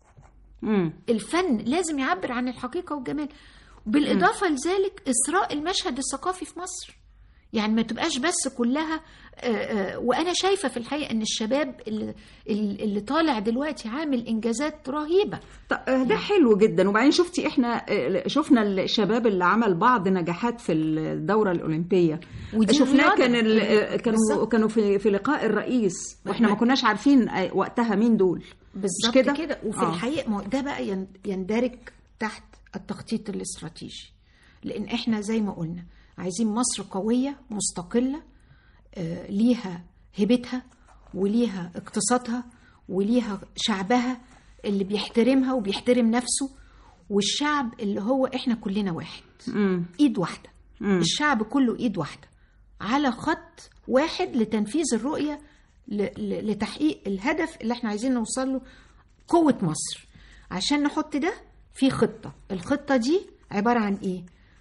S3: مم.
S4: الفن لازم يعبر عن الحقيقة والجمال بالإضافة لذلك إثراء المشهد الثقافي في مصر يعني ما تبقاش بس كلها آه، آه، وأنا شايفة في الحقيقة إن الشباب اللي, اللي طالع دلوقتي عامل إنجازات رهيبة
S3: طب آه، ده حلو جدا وبعدين شفتي احنا آه، شفنا الشباب اللي عمل بعض نجاحات في الدوره الاولمبيه
S4: ودي
S3: شفناه
S4: رياضة.
S3: كان ال- آه، كانوا
S4: بالظبط.
S3: كانوا في في لقاء الرئيس واحنا ما
S4: ما-
S3: كناش عارفين آه، وقتها مين دول
S4: بالظبط
S3: كده؟
S4: كده, كده. وفي
S3: آه.
S4: آه. الحقيقه ما هو ده بقى ين- يندرج تحت التخطيط الاستراتيجي لان احنا زي ما قلنا عايزين مصر قويه مستقله آه ليها هيبتها وليها اقتصادها وليها شعبها اللي بيحترمها وبيحترم نفسه والشعب اللي هو احنا كلنا واحد
S3: مم.
S4: ايد واحده
S3: مم.
S4: الشعب كله ايد واحده على خط واحد لتنفيذ الرؤيه ل- ل- لتحقيق الهدف اللي احنا عايزين نوصل له قوه مصر عشان نحط ده في خطه الخطه دي عباره عن ايه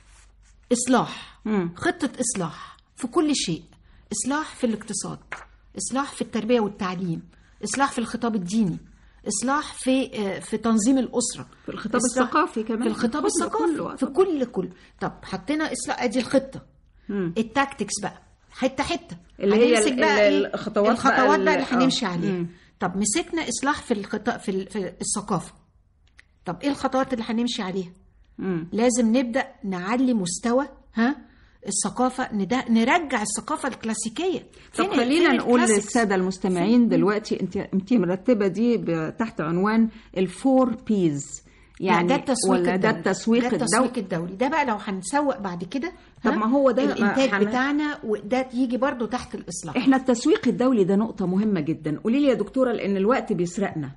S4: اصلاح
S3: مم.
S4: خطه اصلاح في كل شيء اصلاح في الاقتصاد اصلاح في التربيه والتعليم اصلاح في الخطاب الديني اصلاح في آه، في تنظيم الاسره
S3: في الخطاب
S4: إصلاح-
S3: الثقافي كمان.
S4: في الخطاب
S3: كله-
S4: الثقافي
S3: كله
S4: في كل كل طب حطينا اصلاح ادي الخطه
S3: مم.
S4: التاكتكس بقى حته حته
S3: اللي هي
S4: هنمسك
S3: ال-
S4: بقى
S3: ال-
S4: إيه؟
S3: الخطوات بقى
S4: الخطوات
S3: ال-
S4: بقى اللي
S3: آه.
S4: هنمشي عليها
S3: مم.
S4: طب مسكنا اصلاح في الخطا في, ال- في الثقافه طب ايه الخطوات اللي هنمشي عليها
S3: مم.
S4: لازم نبدا نعلي مستوى ها الثقافه ند- نرجع الثقافه الكلاسيكيه
S3: طب
S4: فين-
S3: خلينا
S4: فين
S3: نقول
S4: الكلاسيكس؟
S3: للساده المستمعين دلوقتي انت انت مرتبه دي ب- تحت عنوان الفور بيز
S4: يعني
S3: يعني
S4: ده التسويق
S3: ولا ده
S4: الدولي.
S3: التسويق
S4: ده
S3: الدولي
S4: التسويق الدولي ده بقى لو هنسوق بعد كده
S3: طب
S4: ها؟
S3: ما هو ده- ما
S4: الانتاج
S3: هن-
S4: بتاعنا وده يجي برضو تحت الاصلاح
S3: احنا التسويق الدولي ده نقطة مهمة جدا قولي لي يا دكتورة لأن الوقت بيسرقنا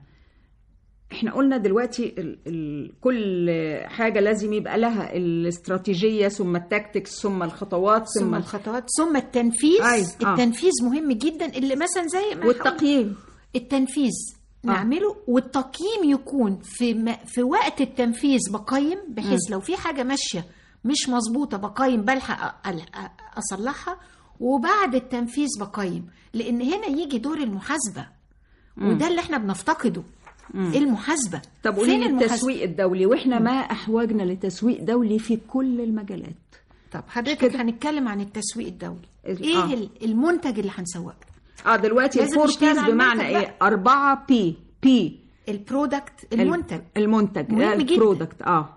S3: احنا قلنا دلوقتي ال ال كل حاجة لازم يبقى لها الاستراتيجية ثم التاكتكس ثم الخطوات ثم,
S4: ثم الخطوات ثم التنفيذ
S3: أي، آه.
S4: التنفيذ مهم جدا اللي مثلا زي ما هقول-
S3: والتقييم
S4: التنفيذ نعمله والتقييم يكون في م... في وقت التنفيذ بقيم بحيث لو في حاجه ماشيه مش مظبوطه بقيم بلحق أ- أ- اصلحها وبعد التنفيذ بقيم لان هنا يجي دور المحاسبه وده اللي احنا بنفتقده المحاسبه
S3: طب قولي
S4: فين
S3: لي
S4: المحاسبة؟
S3: التسويق الدولي واحنا ما أحوجنا لتسويق دولي في كل المجالات
S4: طب حضرتك
S3: كده.
S4: هنتكلم عن التسويق الدولي
S3: ال-
S4: ايه
S3: آه.
S4: ال- المنتج اللي هنسوقه
S3: اه دلوقتي
S4: لازم
S3: الفور
S4: نشتغل
S3: بيز
S4: على
S3: بمعنى
S4: المنتج
S3: ايه أربعة بي بي
S4: البرودكت المنتج
S3: المنتج
S4: مهم جدا.
S3: البرودكت اه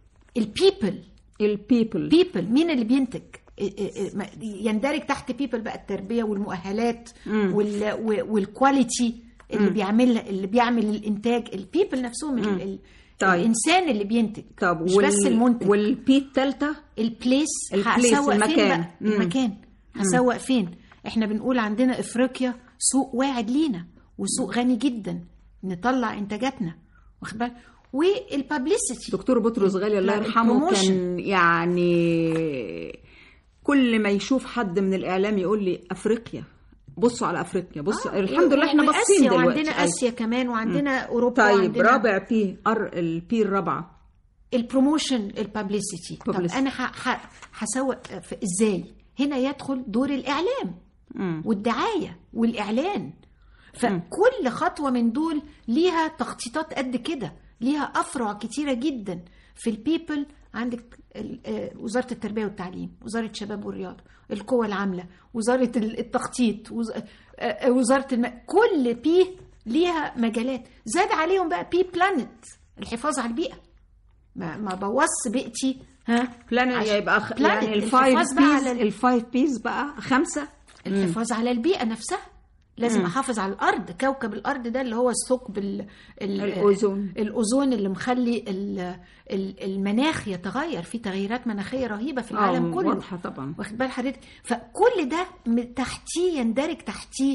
S4: البيبل
S3: البيبل
S4: بيبل مين اللي بينتج إيه إيه إيه ما- يندرج تحت بيبل بقى التربيه والمؤهلات
S3: مم.
S4: وال و- والكواليتي اللي بيعمل اللي بيعمل الانتاج البيبل نفسهم ال- ال-
S3: طيب.
S4: الانسان اللي بينتج
S3: طب
S4: مش بس المنتج
S3: والبي الثالثة
S4: البليس
S3: البليس،
S4: هسوق فين
S3: المكان.
S4: بقى
S3: مم.
S4: المكان هسوق فين احنا بنقول عندنا افريقيا سوق واعد لينا وسوق غني جدا نطلع انتاجاتنا واخد بالك والبابليستي
S3: دكتور بطرس غالي الله
S4: لا،
S3: يرحمه
S4: البروموشن.
S3: كان يعني كل ما يشوف حد من الاعلام يقول لي افريقيا بصوا على افريقيا بصوا
S4: آه،
S3: الحمد لله احنا باصين
S4: وآسيا
S3: دلوقتي
S4: وعندنا
S3: أيوة.
S4: اسيا كمان وعندنا اوروبا
S3: طيب
S4: وعندنا
S3: رابع بي ار البي الرابعه
S4: البروموشن البابليستي طب
S3: Publicity.
S4: انا ح- ح- هسوق في ازاي هنا يدخل دور الاعلام
S3: مم.
S4: والدعايه والاعلان فكل خطوه من دول ليها تخطيطات قد كده ليها افرع كتيره جدا في البيبل عندك ال- آه، وزاره التربيه والتعليم وزاره الشباب والرياضه القوى العامله وزاره ال- التخطيط وز- آه، آه، وزاره الم... كل بي ليها مجالات زاد عليهم بقى بي بلانت الحفاظ على البيئه ما ما بوظش بيئتي ها
S3: بلان
S4: عش-
S3: يبقى خ...
S4: planet،
S3: يعني الفايف
S4: الحفاظ بقى
S3: بيز
S4: على ال-
S3: الفايف بيز بقى خمسه
S4: الحفاظ على البيئة نفسها لازم احافظ على الارض كوكب الارض ده اللي هو الثقب ال- ال-
S3: الأوزون.
S4: الاوزون اللي مخلي ال- ال- المناخ يتغير في تغيرات مناخيه رهيبه في العالم
S3: آه،
S4: كله
S3: واضحة طبعا.
S4: واخد بال حضرتك فكل ده من تحتيه يندرج تحتيه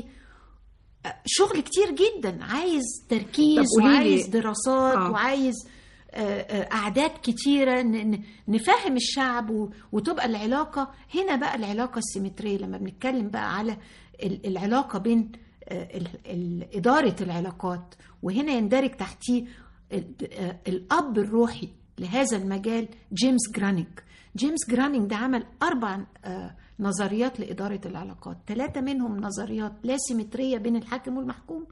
S4: شغل كتير جدا عايز تركيز
S3: طب قوليلي-
S4: وعايز دراسات
S3: آه.
S4: وعايز آه، آه، أعداد كتيرة ن- ن- نفهم الشعب و- وتبقى العلاقة هنا بقى العلاقة السيمترية لما بنتكلم بقى على ال- العلاقة بين آه، ال- ال- إدارة العلاقات وهنا يندرج تحتيه ال- آه، الأب الروحي لهذا المجال جيمس جرانينج جيمس جرانينج ده عمل أربع آه، نظريات لإدارة العلاقات ثلاثة منهم نظريات لا سيمترية بين الحاكم والمحكوم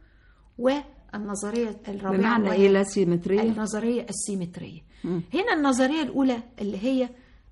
S4: والنظرية الرابعة
S3: بمعنى
S4: وهي
S3: ايه لا سيمتريه
S4: النظرية السيمترية هنا النظرية الأولى اللي هي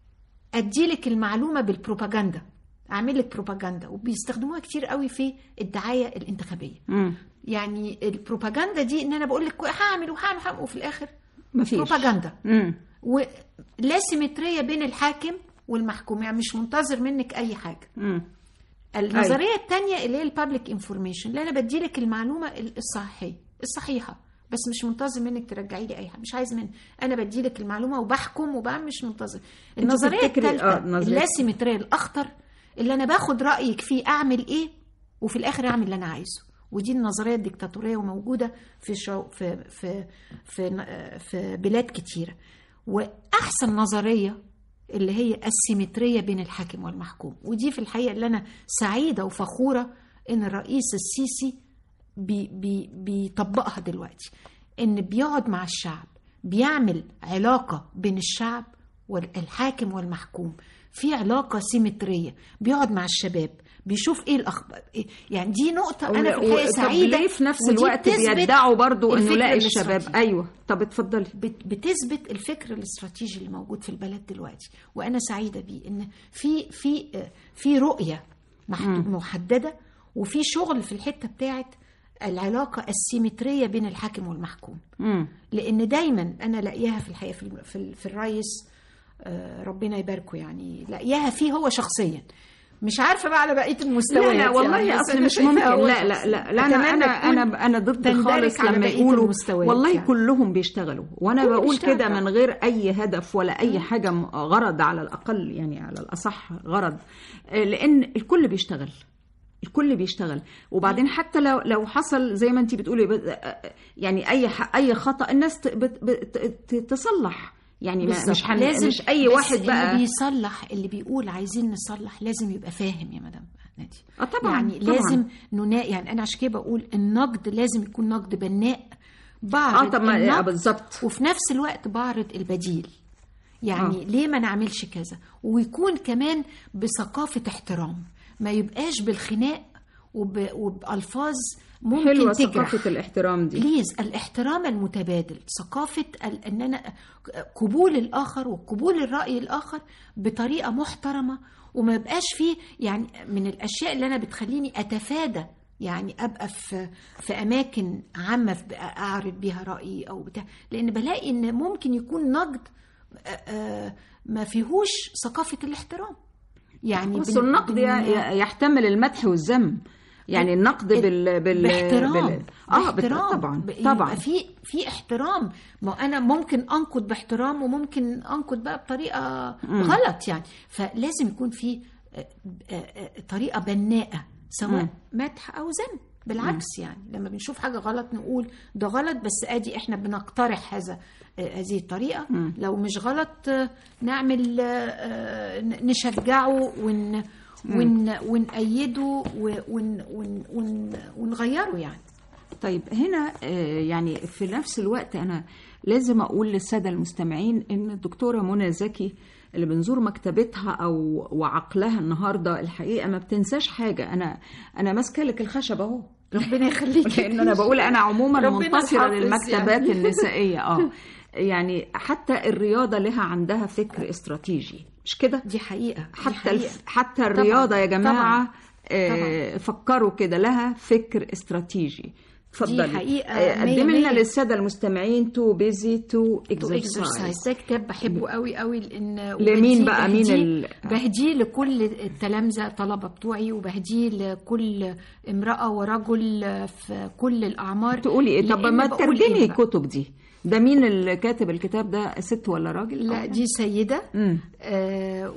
S4: أديلك المعلومة بالبروباجندا أعمل لك بروباجندا وبيستخدموها كتير قوي في الدعاية الانتخابية
S3: مم.
S4: يعني البروباجندا دي إن أنا بقول لك هعمل وهعمل وهعمل وفي الآخر
S3: مفيش
S4: بروباجندا
S3: مم.
S4: ولا سيمترية بين الحاكم والمحكوم يعني مش منتظر منك أي حاجة
S3: مم.
S4: النظريه الثانيه اللي هي البابليك انفورميشن اللي انا بدي لك المعلومه الصحيحه الصحيحه بس مش منتظر منك ترجعي لي اي حاجه مش عايز منك انا بدي لك المعلومه وبحكم وبعمل مش منتظر النظريه
S3: تفتكري-
S4: الثالثه
S3: آه، نظرية-
S4: اللاسيمتريه الاخطر اللي انا باخد رايك فيه اعمل ايه وفي الاخر اعمل اللي انا عايزه ودي النظريه الديكتاتوريه وموجوده في شو في في في, في بلاد كتيره واحسن نظريه اللي هي السيمترية بين الحاكم والمحكوم ودي في الحقيقة اللي أنا سعيدة وفخورة إن الرئيس السيسي بي بي بيطبقها دلوقتي إن بيقعد مع الشعب بيعمل علاقة بين الشعب والحاكم والمحكوم في علاقة سيمترية بيقعد مع الشباب بيشوف ايه الاخبار إيه يعني دي نقطة انا في الحقيقة
S3: طب
S4: سعيدة
S3: ليه في نفس
S4: ودي
S3: الوقت
S4: بتثبت
S3: بيدعوا برضو انه
S4: الفكر
S3: لا الشباب
S4: الاستراتيجي.
S3: ايوه طب اتفضلي
S4: بت- بتثبت الفكر الاستراتيجي اللي موجود في البلد دلوقتي وانا سعيده بيه ان في في في رؤيه محد- محدده وفي شغل في الحته بتاعت العلاقه السيمتريه بين الحاكم والمحكوم
S3: مم.
S4: لان دايما انا لاقياها في الحقيقه في, الم- في, ال- في الرئيس آه، ربنا يباركه يعني لاقياها فيه هو شخصيا مش عارفه بقى على بقيه المستويات
S3: لا لا والله
S4: يعني بس
S3: اصل
S4: أنا
S3: مش
S4: شايفاها
S3: ممكن
S4: هو
S3: لا لا
S4: شخصياً.
S3: لا, لا انا
S4: أتمنى
S3: انا
S4: تكون
S3: انا انا ضد
S4: تندرج
S3: خالص
S4: على
S3: لما
S4: بقية
S3: يقولوا
S4: المستويات
S3: والله
S4: يعني.
S3: كلهم بيشتغلوا وانا
S4: كله
S3: بقول
S4: بيشتغل.
S3: كده من غير اي هدف ولا اي حاجه م- غرض على الاقل يعني على الاصح غرض آه، لان الكل بيشتغل الكل بيشتغل وبعدين حتى لو لو حصل زي ما انت بتقولي بت- آه، يعني اي ح- اي خطا الناس ت- بت- بت- ت- تصلح يعني ما
S4: بالظبط.
S3: مش حن...
S4: لازم
S3: مش اي
S4: بس
S3: واحد بقى
S4: اللي بيصلح اللي بيقول عايزين نصلح لازم يبقى فاهم يا مدام نادي
S3: اه طبعا
S4: يعني
S3: طبعاً.
S4: لازم ننا يعني انا عشان كده بقول النقد لازم يكون نقد بناء بعرض
S3: اه طب ما-
S4: النقد
S3: آه، بالظبط
S4: وفي نفس الوقت بعرض البديل يعني
S3: آه.
S4: آه. ليه ما نعملش كذا ويكون كمان بثقافة احترام ما يبقاش بالخناق وب... وبألفاظ ممكن
S3: حلوه
S4: تجرح
S3: ثقافه الاحترام دي
S4: بليز الاحترام المتبادل ثقافة ال- ان انا قبول الاخر وقبول الرأي الاخر بطريقة محترمة وما يبقاش فيه يعني من الاشياء اللي انا بتخليني اتفادى يعني ابقى في في اماكن عامه في- اعرض بيها رايي او بتاع لان بلاقي ان ممكن يكون نقد آه، آه، ما فيهوش ثقافه الاحترام يعني
S3: بص
S4: بن-
S3: النقد
S4: بن-
S3: ي- يحتمل المدح والذم يعني النقد بال بال
S4: باحترام
S3: بال... اه بت-
S4: باحترام
S3: طبعا
S4: ب-
S3: طبعا
S4: يبقى في في احترام ما انا ممكن انقد باحترام وممكن انقد بقى بطريقه غلط يعني فلازم يكون في آه، آه، آه، طريقه بناءه سواء مدح او ذم بالعكس يعني لما بنشوف حاجه غلط نقول ده غلط بس ادي احنا بنقترح هذا آه، هذه الطريقه لو مش غلط آه، نعمل آه، آه، ن- نشجعه ون ون ونأيده و- ون ون ون ونغيره يعني
S3: طيب هنا آه، يعني في نفس الوقت انا لازم اقول للساده المستمعين ان الدكتوره منى زكي اللي بنزور مكتبتها او وعقلها النهارده الحقيقه ما بتنساش حاجه انا انا ماسكه لك الخشب اهو
S4: ربنا يخليك
S3: لان انا بقول انا عموما
S4: ربنا
S3: منتصره
S4: يحافظ
S3: للمكتبات
S4: يعني.
S3: النسائيه اه يعني حتى الرياضه لها عندها فكر استراتيجي مش كده
S4: دي حقيقه دي
S3: حتى
S4: حقيقة.
S3: الف... حتى الرياضه يا جماعه
S4: طبعاً.
S3: آه فكروا كده لها فكر استراتيجي اتفضلي
S4: حقيقة
S3: آه،
S4: مية
S3: قدمي لنا
S4: مية.
S3: للساده المستمعين تو بيزي تو
S4: تو اكسرسايز
S3: اكسرسايز
S4: ده كتاب بحبه قوي قوي لان
S3: لمين
S4: وبهديه-
S3: بقى؟ مين
S4: بهديه-
S3: ال-
S4: بهديه لكل التلامذه طلبه بتوعي وبهديه لكل امراه ورجل في كل الاعمار
S3: تقولي ايه طب
S4: لأن
S3: ما
S4: بقول
S3: ترجمي
S4: إيه بقى؟
S3: الكتب دي ده مين اللي كاتب الكتاب ده ست ولا راجل
S4: لا دي سيده
S3: مم.
S4: آه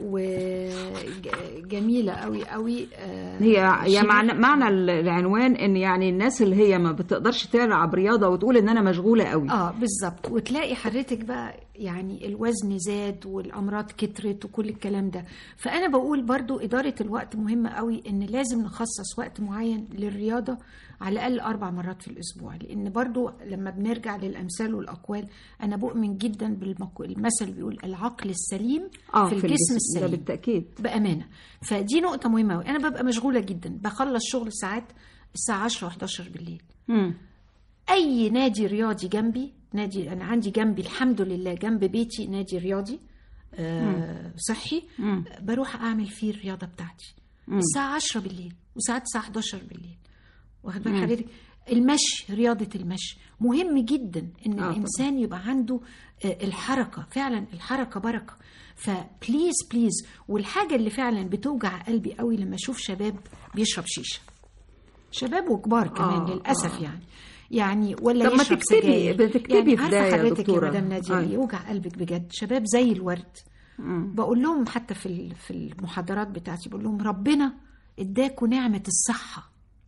S4: وجميله قوي قوي آه
S3: هي هي
S4: شيرين.
S3: معنى معنى العنوان ان يعني الناس اللي هي ما بتقدرش تلعب رياضه وتقول ان انا مشغوله قوي
S4: اه بالظبط وتلاقي حضرتك بقى يعني الوزن زاد والامراض كترت وكل الكلام ده فانا بقول برضو اداره الوقت مهمه قوي ان لازم نخصص وقت معين للرياضه على الاقل اربع مرات في الاسبوع لان برضو لما بنرجع للامثال والاقوال انا بؤمن جدا بالمثل اللي بيقول العقل السليم
S3: اه
S4: في الجسم
S3: ده
S4: السليم
S3: بالتاكيد
S4: بامانه فدي نقطه مهمه قوي انا ببقى مشغوله جدا بخلص شغل ساعات الساعه 10 و11 بالليل
S3: مم.
S4: اي نادي رياضي جنبي نادي انا عندي جنبي الحمد لله جنب بيتي نادي رياضي آه صحي
S3: مم.
S4: بروح اعمل فيه الرياضه بتاعتي الساعه 10 بالليل وساعات الساعه 11 بالليل واخد بال حضرتك المشي رياضه المشي مهم جدا ان
S3: آه،
S4: الانسان يبقى عنده آه، الحركه فعلا الحركه بركه فبليز بليز والحاجه اللي فعلا بتوجع قلبي قوي لما اشوف شباب بيشرب شيشه شباب وكبار كمان
S3: آه،
S4: للاسف
S3: آه.
S4: يعني يعني ولا
S3: طب ما
S4: يشرب
S3: تكتبي-
S4: سجاير.
S3: بتكتبي
S4: يعني
S3: في
S4: عارفه
S3: ده يا
S4: حضرتك يا
S3: دكتورة.
S4: مدام ناديه
S3: آه.
S4: اللي يوجع قلبك بجد شباب زي الورد بقول لهم حتى في ال- في المحاضرات بتاعتي بقول لهم ربنا اداكوا نعمه الصحه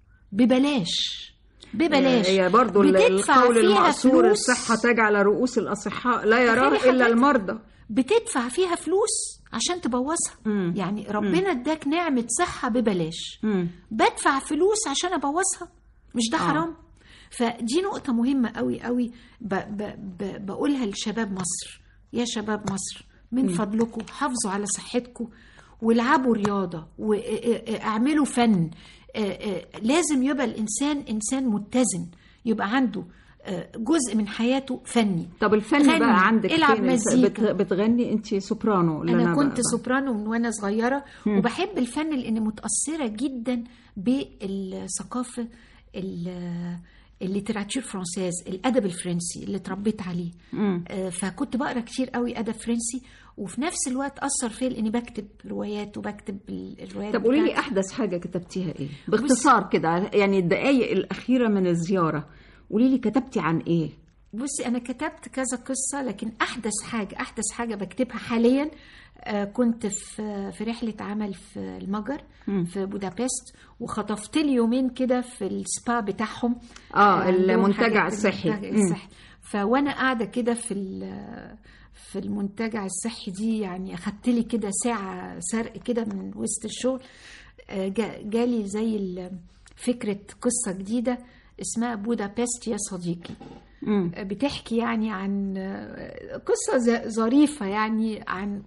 S4: ببلاش ببلاش
S3: هي برضو ال-
S4: بتدفع
S3: القول
S4: فيها
S3: المأثور
S4: فلوس
S3: الصحة تجعل رؤوس الأصحاء لا يراه
S4: تخيلي
S3: إلا
S4: حضرتك.
S3: المرضى
S4: بتدفع فيها فلوس عشان تبوظها
S3: مم.
S4: يعني ربنا اداك نعمه صحه ببلاش
S3: مم.
S4: بدفع فلوس عشان ابوظها مش ده
S3: آه.
S4: حرام فدي نقطة مهمة قوي قوي ب ب ب بقولها لشباب مصر يا شباب مصر من فضلكم حافظوا على صحتكم والعبوا رياضة واعملوا فن آه، آه، لازم يبقى الإنسان إنسان متزن يبقى عنده آه، جزء من حياته فني
S3: طب الفن
S4: غني،
S3: بقى عندك
S4: العب
S3: فين؟
S4: مزيكا.
S3: بت- بتغني أنت سوبرانو اللي
S4: انا كنت
S3: بقى-
S4: سوبرانو من وانا صغيره وبحب الفن لاني متاثره جدا بالثقافه ال- الليتراتور فرانسيز الادب الفرنسي اللي اتربيت عليه
S3: مم.
S4: آه، فكنت بقرا كتير قوي ادب فرنسي وفي نفس الوقت اثر فيا لاني بكتب روايات وبكتب ال- الروايات
S3: طب قولي لي
S4: بتاعتي.
S3: أحدث حاجة كتبتيها إيه؟ باختصار كده يعني الدقايق الأخيرة من الزيارة قولي لي كتبتي عن إيه؟
S4: بصي انا كتبت كذا قصه لكن احدث حاجه احدث حاجه بكتبها حاليا آه، كنت في في رحله عمل في المجر في بودابست وخطفت لي يومين كده في السبا بتاعهم
S3: آه،
S4: عندهم
S3: المنتجع
S4: حاجات
S3: الصحي.
S4: المنتجع
S3: مم.
S4: الصحي فوانا قاعده كده في ال- في المنتجع الصحي دي يعني اخدت لي كده ساعه سرق كده من وسط الشغل آه، جا- جالي زي ال- فكره قصه جديده اسمها بودابست يا صديقي
S3: مم.
S4: بتحكي يعني عن قصة ز- ظريفة يعني عن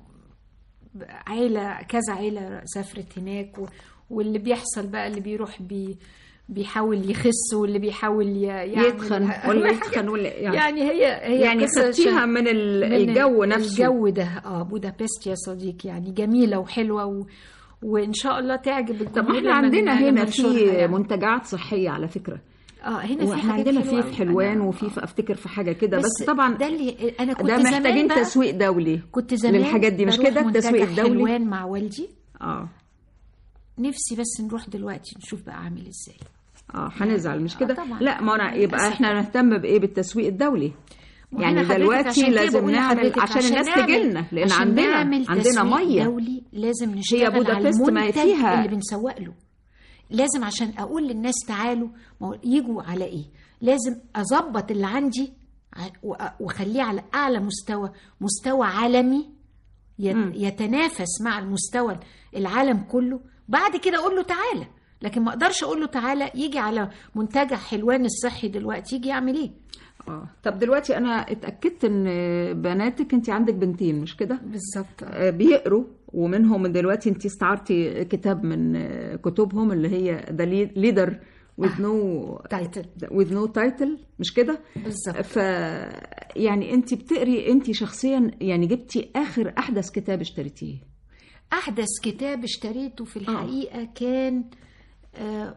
S4: عيلة كذا عيلة سافرت هناك و- واللي بيحصل بقى اللي بيروح بي بيحاول يخس واللي بيحاول ي- يعمل
S3: يتخن ولا يتخن ولا يعني,
S4: يعني هي هي
S3: يعني
S4: قصة
S3: خدتيها
S4: شن-
S3: من ال-
S4: من
S3: الجو نفسه
S4: الجو ده اه بودابست يا صديقي يعني جميلة وحلوة و... وان شاء الله تعجب
S3: طب
S4: الجمهور
S3: احنا
S4: لما-
S3: عندنا
S4: لما
S3: هنا
S4: ننشرها
S3: في
S4: يعني.
S3: منتجعات صحية على فكرة
S4: اه هنا في
S3: واحنا
S4: حاجات
S3: عندنا
S4: حلوة
S3: في في
S4: أوي.
S3: حلوان
S4: أنا-
S3: وفي في افتكر في حاجة كده بس,
S4: بس
S3: طبعا
S4: ده اللي انا كنت
S3: ده محتاجين
S4: زمان بقى
S3: تسويق دولي
S4: كنت زمان
S3: للحاجات دي مش
S4: بروح
S3: كده
S4: منتجع
S3: التسويق الدولي
S4: حلوان مع والدي
S3: اه
S4: نفسي بس نروح دلوقتي نشوف بقى عامل ازاي
S3: اه هنزعل مش
S4: آه،
S3: كده
S4: طبعاً.
S3: لا ما أنا يبقى
S4: للأسف.
S3: احنا نهتم بايه بالتسويق الدولي
S4: وهنا
S3: يعني
S4: حضرتك
S3: دلوقتي
S4: عشان كده
S3: لازم
S4: بقول
S3: نعمل
S4: لحضرتك
S3: عشان الناس
S4: نعمل-
S3: تجيلنا لان
S4: عشان
S3: عندنا
S4: نعمل
S3: عندنا
S4: تسويق
S3: ميه
S4: دولي لازم نشتغل على
S3: بودابست ما هي
S4: المنتج
S3: فيها-
S4: اللي بنسوق له لازم عشان اقول للناس تعالوا ما هو يجوا على ايه لازم اظبط اللي عندي ع- وأ- واخليه على اعلى مستوى مستوى عالمي يت- يتنافس مع المستوى العالم كله بعد كده اقول له تعالى لكن ما اقدرش اقول له تعالى يجي على منتجع حلوان الصحي دلوقتي يجي يعمل ايه
S3: اه طب دلوقتي انا اتاكدت ان بناتك انت عندك بنتين مش كده
S4: بالظبط
S3: آه، بيقروا ومنهم من دلوقتي انت استعرتي كتاب من آه، كتبهم اللي هي ذا ليدر with no
S4: تايتل
S3: with no title مش كده
S4: بالظبط
S3: ف يعني انت بتقري انت شخصيا يعني جبتي اخر احدث كتاب اشتريتيه
S4: احدث كتاب اشتريته في الحقيقه كان آه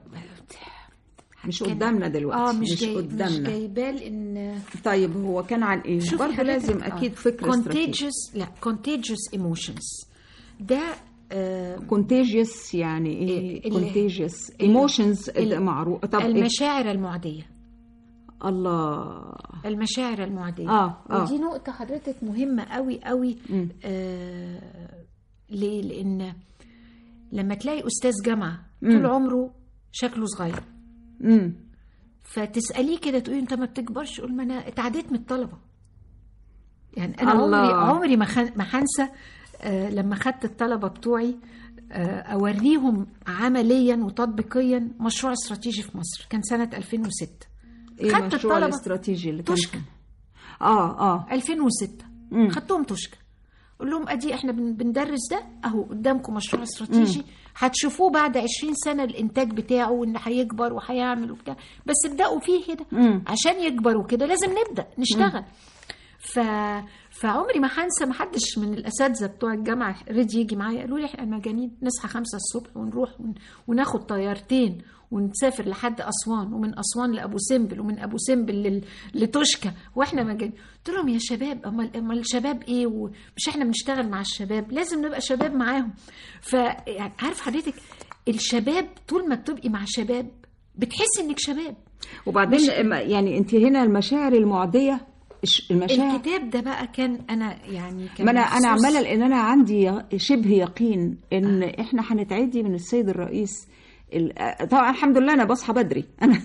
S3: مش
S4: كان-
S3: قدامنا دلوقتي
S4: اه مش,
S3: مش
S4: جاي
S3: قدامنا
S4: مش جايبال ان
S3: طيب هو كان عن ايه
S4: شوفي
S3: برضه
S4: حضرتك،
S3: لازم
S4: آه.
S3: اكيد فكر استراتيجي
S4: contagious لا contagious emotions ده آه
S3: كونتيجيوس يعني ايه
S4: إيه، ال-
S3: كونتيجيوس
S4: ال-
S3: ايموشنز
S4: ال-
S3: معروف طب إيه؟
S4: المشاعر المعديه
S3: الله
S4: المشاعر المعديه
S3: اه اه
S4: ودي نقطة حضرتك مهمة قوي قوي
S3: مم.
S4: آه ليه؟ لأن لما تلاقي أستاذ جامعة
S3: مم.
S4: طول عمره شكله صغير
S3: امم
S4: فتسأليه كده تقولي أنت ما بتكبرش يقول ما أنا اتعديت من الطلبة يعني أنا
S3: الله.
S4: عمري عمري ما خن- ما هنسى آه لما خدت الطلبة بتوعي آه أوريهم عمليا وتطبيقيا مشروع استراتيجي في مصر كان سنة 2006
S3: ايه
S4: خدت
S3: مشروع
S4: الطلبة
S3: الاستراتيجي اللي كان
S4: توشكا.
S3: اه اه
S4: 2006
S3: مم.
S4: خدتهم توشكا قول لهم ادي احنا بن- بندرس ده اهو قدامكم مشروع استراتيجي هتشوفوه بعد 20 سنه الانتاج بتاعه وان هيكبر وهيعمل وبتاع بس ابداوا فيه كده
S3: مم.
S4: عشان يكبر وكده لازم نبدا نشتغل ف فعمري ما هنسى ما حدش من الاساتذه بتوع الجامعه رضي يجي معايا قالوا لي احنا مجانين نصحى خمسة الصبح ونروح ون... وناخد طيارتين ونسافر لحد اسوان ومن اسوان لابو سمبل ومن ابو سمبل لل... لتوشكا واحنا مجانين قلت لهم يا شباب امال امال الشباب ايه ومش احنا بنشتغل مع الشباب لازم نبقى شباب معاهم ف يعني عارف حضرتك الشباب طول ما بتبقي مع شباب بتحسي انك شباب
S3: وبعدين ما- يعني انت هنا المشاعر المعديه الش- المشاعر
S4: الكتاب ده بقى كان انا يعني كان
S3: ما انا انا
S4: مخصوص-
S3: عماله لان انا عندي ي- شبه يقين ان احنا هنتعدي من السيد الرئيس ال- آه، طبعا الحمد لله انا بصحى بدري انا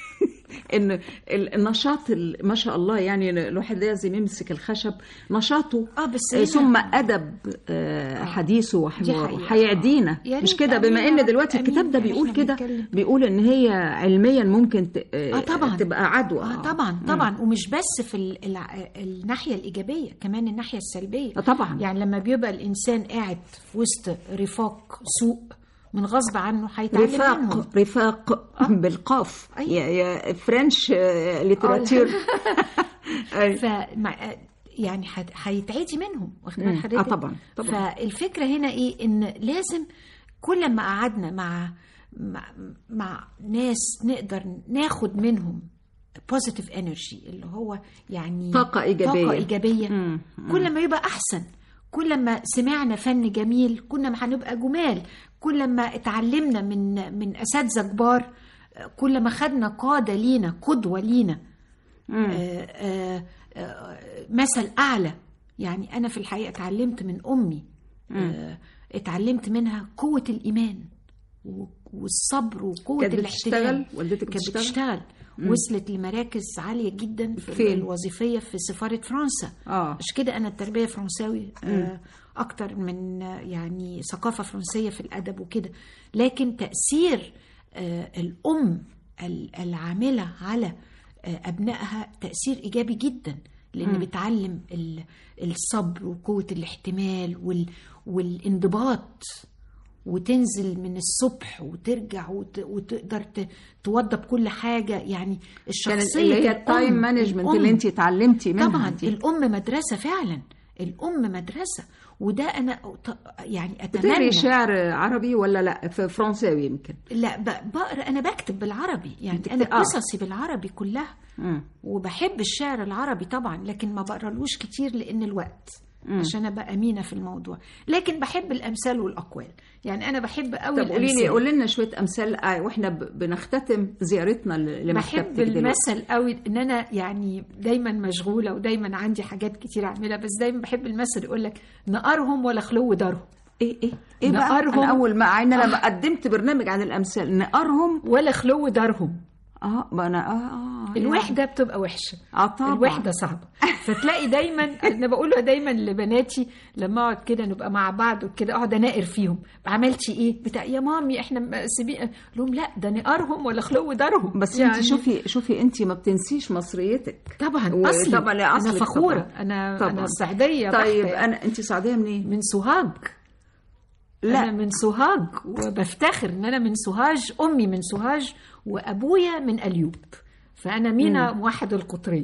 S3: ان ال- النشاط ال- ما شاء الله يعني الواحد لازم يمسك الخشب نشاطه
S4: اه بس
S3: آه،
S4: هنا-
S3: ثم ادب آه، حديثه وحواره
S4: حقيقة.
S3: هيعدينا
S4: يا
S3: مش
S4: ريت
S3: كده بما
S4: أمين يا
S3: ان
S4: رب،
S3: دلوقتي
S4: أمين.
S3: الكتاب ده
S4: يعني
S3: بيقول
S4: إحنا
S3: كده
S4: بنتكلم.
S3: بيقول ان هي علميا ممكن ت-
S4: اه طبعا
S3: تبقى عدوى
S4: اه طبعا طبعا ومش بس في ال- الع- الناحيه الايجابيه كمان الناحيه السلبيه
S3: آه طبعا
S4: يعني لما بيبقى الانسان قاعد في وسط رفاق سوء من غصب عنه هيتعلم منهم
S3: رفاق رفاق بالقاف
S4: أيوة.
S3: يا يا فرنش آه، ليتراتير أي.
S4: ف يعني هت- هيتعدي منهم واخد
S3: مم.
S4: بال
S3: اه
S4: حضرتك
S3: طبعا طبعا
S4: فالفكره هنا ايه ان لازم كل ما قعدنا مع مع, مع ناس نقدر ناخد منهم بوزيتيف انرجي اللي هو يعني
S3: طاقة إيجابية.
S4: طاقه ايجابيه
S3: مم.
S4: كل ما يبقى احسن كل ما سمعنا فن جميل كل ما هنبقى جمال كل ما اتعلمنا من من اساتذه كبار كل ما خدنا قاده لينا قدوه لينا
S3: مم.
S4: آه، آه، آه، مثل اعلى يعني انا في الحقيقه اتعلمت من امي آه، اتعلمت منها قوه الايمان و- والصبر وقوه
S3: كانت
S4: الاحتلال
S3: بتشتغل والدتك
S4: كانت
S3: بتشتغل
S4: بتشتغل وصلت لمراكز عاليه جدا في
S3: فين؟
S4: الوظيفيه في سفاره فرنسا
S3: اه
S4: مش كده انا التربيه فرنساوي آه، اكتر من آه، يعني ثقافه فرنسيه في الادب وكده لكن تاثير آه، الام ال- العامله على آه، ابنائها تاثير ايجابي جدا لان بتعلم ال- الصبر وقوه الاحتمال وال- والانضباط وتنزل من الصبح وترجع وت... وتقدر ت... توضب كل حاجه يعني
S3: كانت
S4: الشخصيه
S3: اللي هي
S4: الأم-
S3: التايم مانجمنت
S4: الأم
S3: اللي انت اتعلمتي منها
S4: طبعا
S3: دي.
S4: الام مدرسه فعلا الام مدرسه وده انا ط- يعني
S3: بتقري
S4: اتمنى
S3: شعر عربي ولا لا في فرنساوي يمكن
S4: لا ب- بقرا انا بكتب بالعربي يعني
S3: بتكت-
S4: انا
S3: آه.
S4: قصصي بالعربي كلها
S3: مم.
S4: وبحب الشعر العربي طبعا لكن ما بقرالوش كتير لان الوقت عشان ابقى امينه في الموضوع لكن بحب الامثال والاقوال يعني انا بحب قوي
S3: طب قولي لي
S4: الأمثال.
S3: قولي لنا شويه امثال آه، واحنا ب- بنختتم زيارتنا ل-
S4: بحب
S3: لمكتبتك دلوقتي
S4: المثل قوي ان انا يعني دايما مشغوله ودايما عندي حاجات كتير اعملها بس دايما بحب المثل يقول لك نقرهم ولا خلو دارهم
S3: ايه ايه ايه بقى
S4: نقرهم.
S3: انا اول ما ان انا قدمت برنامج عن الامثال نقرهم
S4: ولا خلو دارهم
S3: اه ما انا اه اه
S4: الوحده بتبقى وحشه
S3: اه طبعا
S4: الوحده صعبه فتلاقي دايما انا بقولها دايما لبناتي لما اقعد كده نبقى مع بعض وكده اقعد اناقر فيهم عملتي ايه بتاع يا مامي احنا م- سيبي لهم لا ده نقارهم ولا خلو دارهم
S3: بس انت شوفي شوفي انت ما بتنسيش مصريتك
S4: طبعا
S3: و-
S4: اصلي
S3: طبعا لا،
S4: انا
S3: أصلك
S4: فخوره
S3: طبعاً.
S4: انا
S3: طبعاً.
S4: انا صعيديه
S3: طيب
S4: بحتة.
S3: انا انت سعوديه منين؟
S4: من سوهاج
S3: لا.
S4: انا من سوهاج وبفتخر ان انا من سوهاج امي من سوهاج وابويا من اليوب فانا مينا موحد القطرين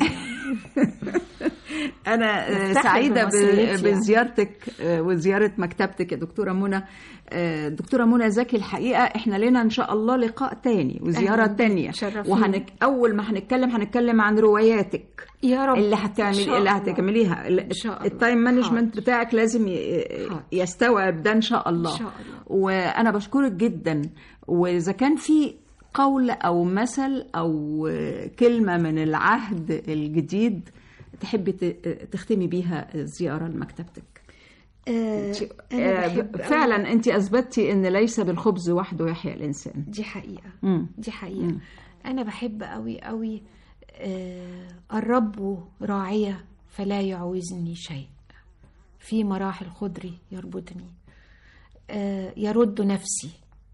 S3: انا آه،
S4: بفتخر
S3: سعيده ب-
S4: بمصريتي يعني.
S3: بزيارتك آه، وزياره مكتبتك يا دكتوره منى آه، دكتوره منى زكي الحقيقه احنا لنا ان شاء الله لقاء تاني وزياره
S4: أهلاً.
S3: تانية
S4: شرفيني.
S3: وهنك اول ما هنتكلم هنتكلم عن رواياتك
S4: يا رب
S3: اللي
S4: إن
S3: هتعمل
S4: شاء
S3: اللي
S4: الله.
S3: هتعمليها ال-
S4: إن شاء الله.
S3: التايم مانجمنت
S4: حاضر.
S3: بتاعك لازم ي-
S4: حاضر.
S3: يستوعب ده ان شاء الله
S4: إن شاء الله.
S3: وانا بشكرك جدا واذا كان في قول او مثل او كلمه من العهد الجديد تحبي ت- تختمي بيها الزياره لمكتبتك
S4: آه
S3: آه،
S4: انا بحب أوي-
S3: فعلا انت اثبتي ان ليس بالخبز وحده يحيا الانسان
S4: دي حقيقه
S3: مم.
S4: دي حقيقه انا بحب قوي قوي آه الرب راعيه فلا يعوزني شيء في مراحل خضري يربطني آه يرد نفسي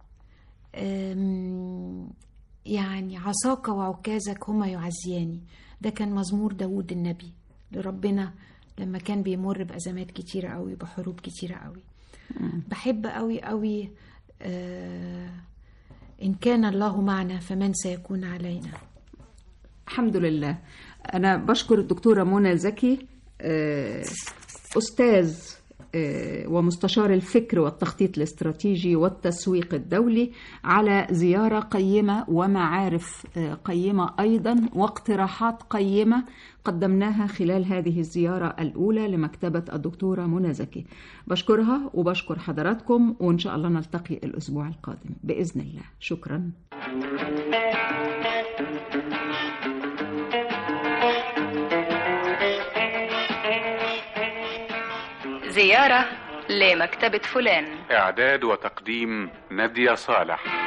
S4: آم، يعني عصاك وعكازك هما يعزياني ده كان مزمور داود النبي لربنا لما كان بيمر بأزمات كتيرة قوي بحروب كتيرة قوي بحب قوي قوي آه إن كان الله معنا فمن سيكون علينا
S3: الحمد لله أنا بشكر الدكتورة منى زكي آه، أستاذ آه، ومستشار الفكر والتخطيط الاستراتيجي والتسويق الدولي على زيارة قيمة ومعارف آه، قيمة أيضا واقتراحات قيمة قدمناها خلال هذه الزيارة الأولى لمكتبة الدكتورة منى زكي بشكرها وبشكر حضراتكم وإن شاء الله نلتقي الأسبوع القادم بإذن الله شكراً
S2: زيارة لمكتبة فلان
S1: إعداد وتقديم نادية صالح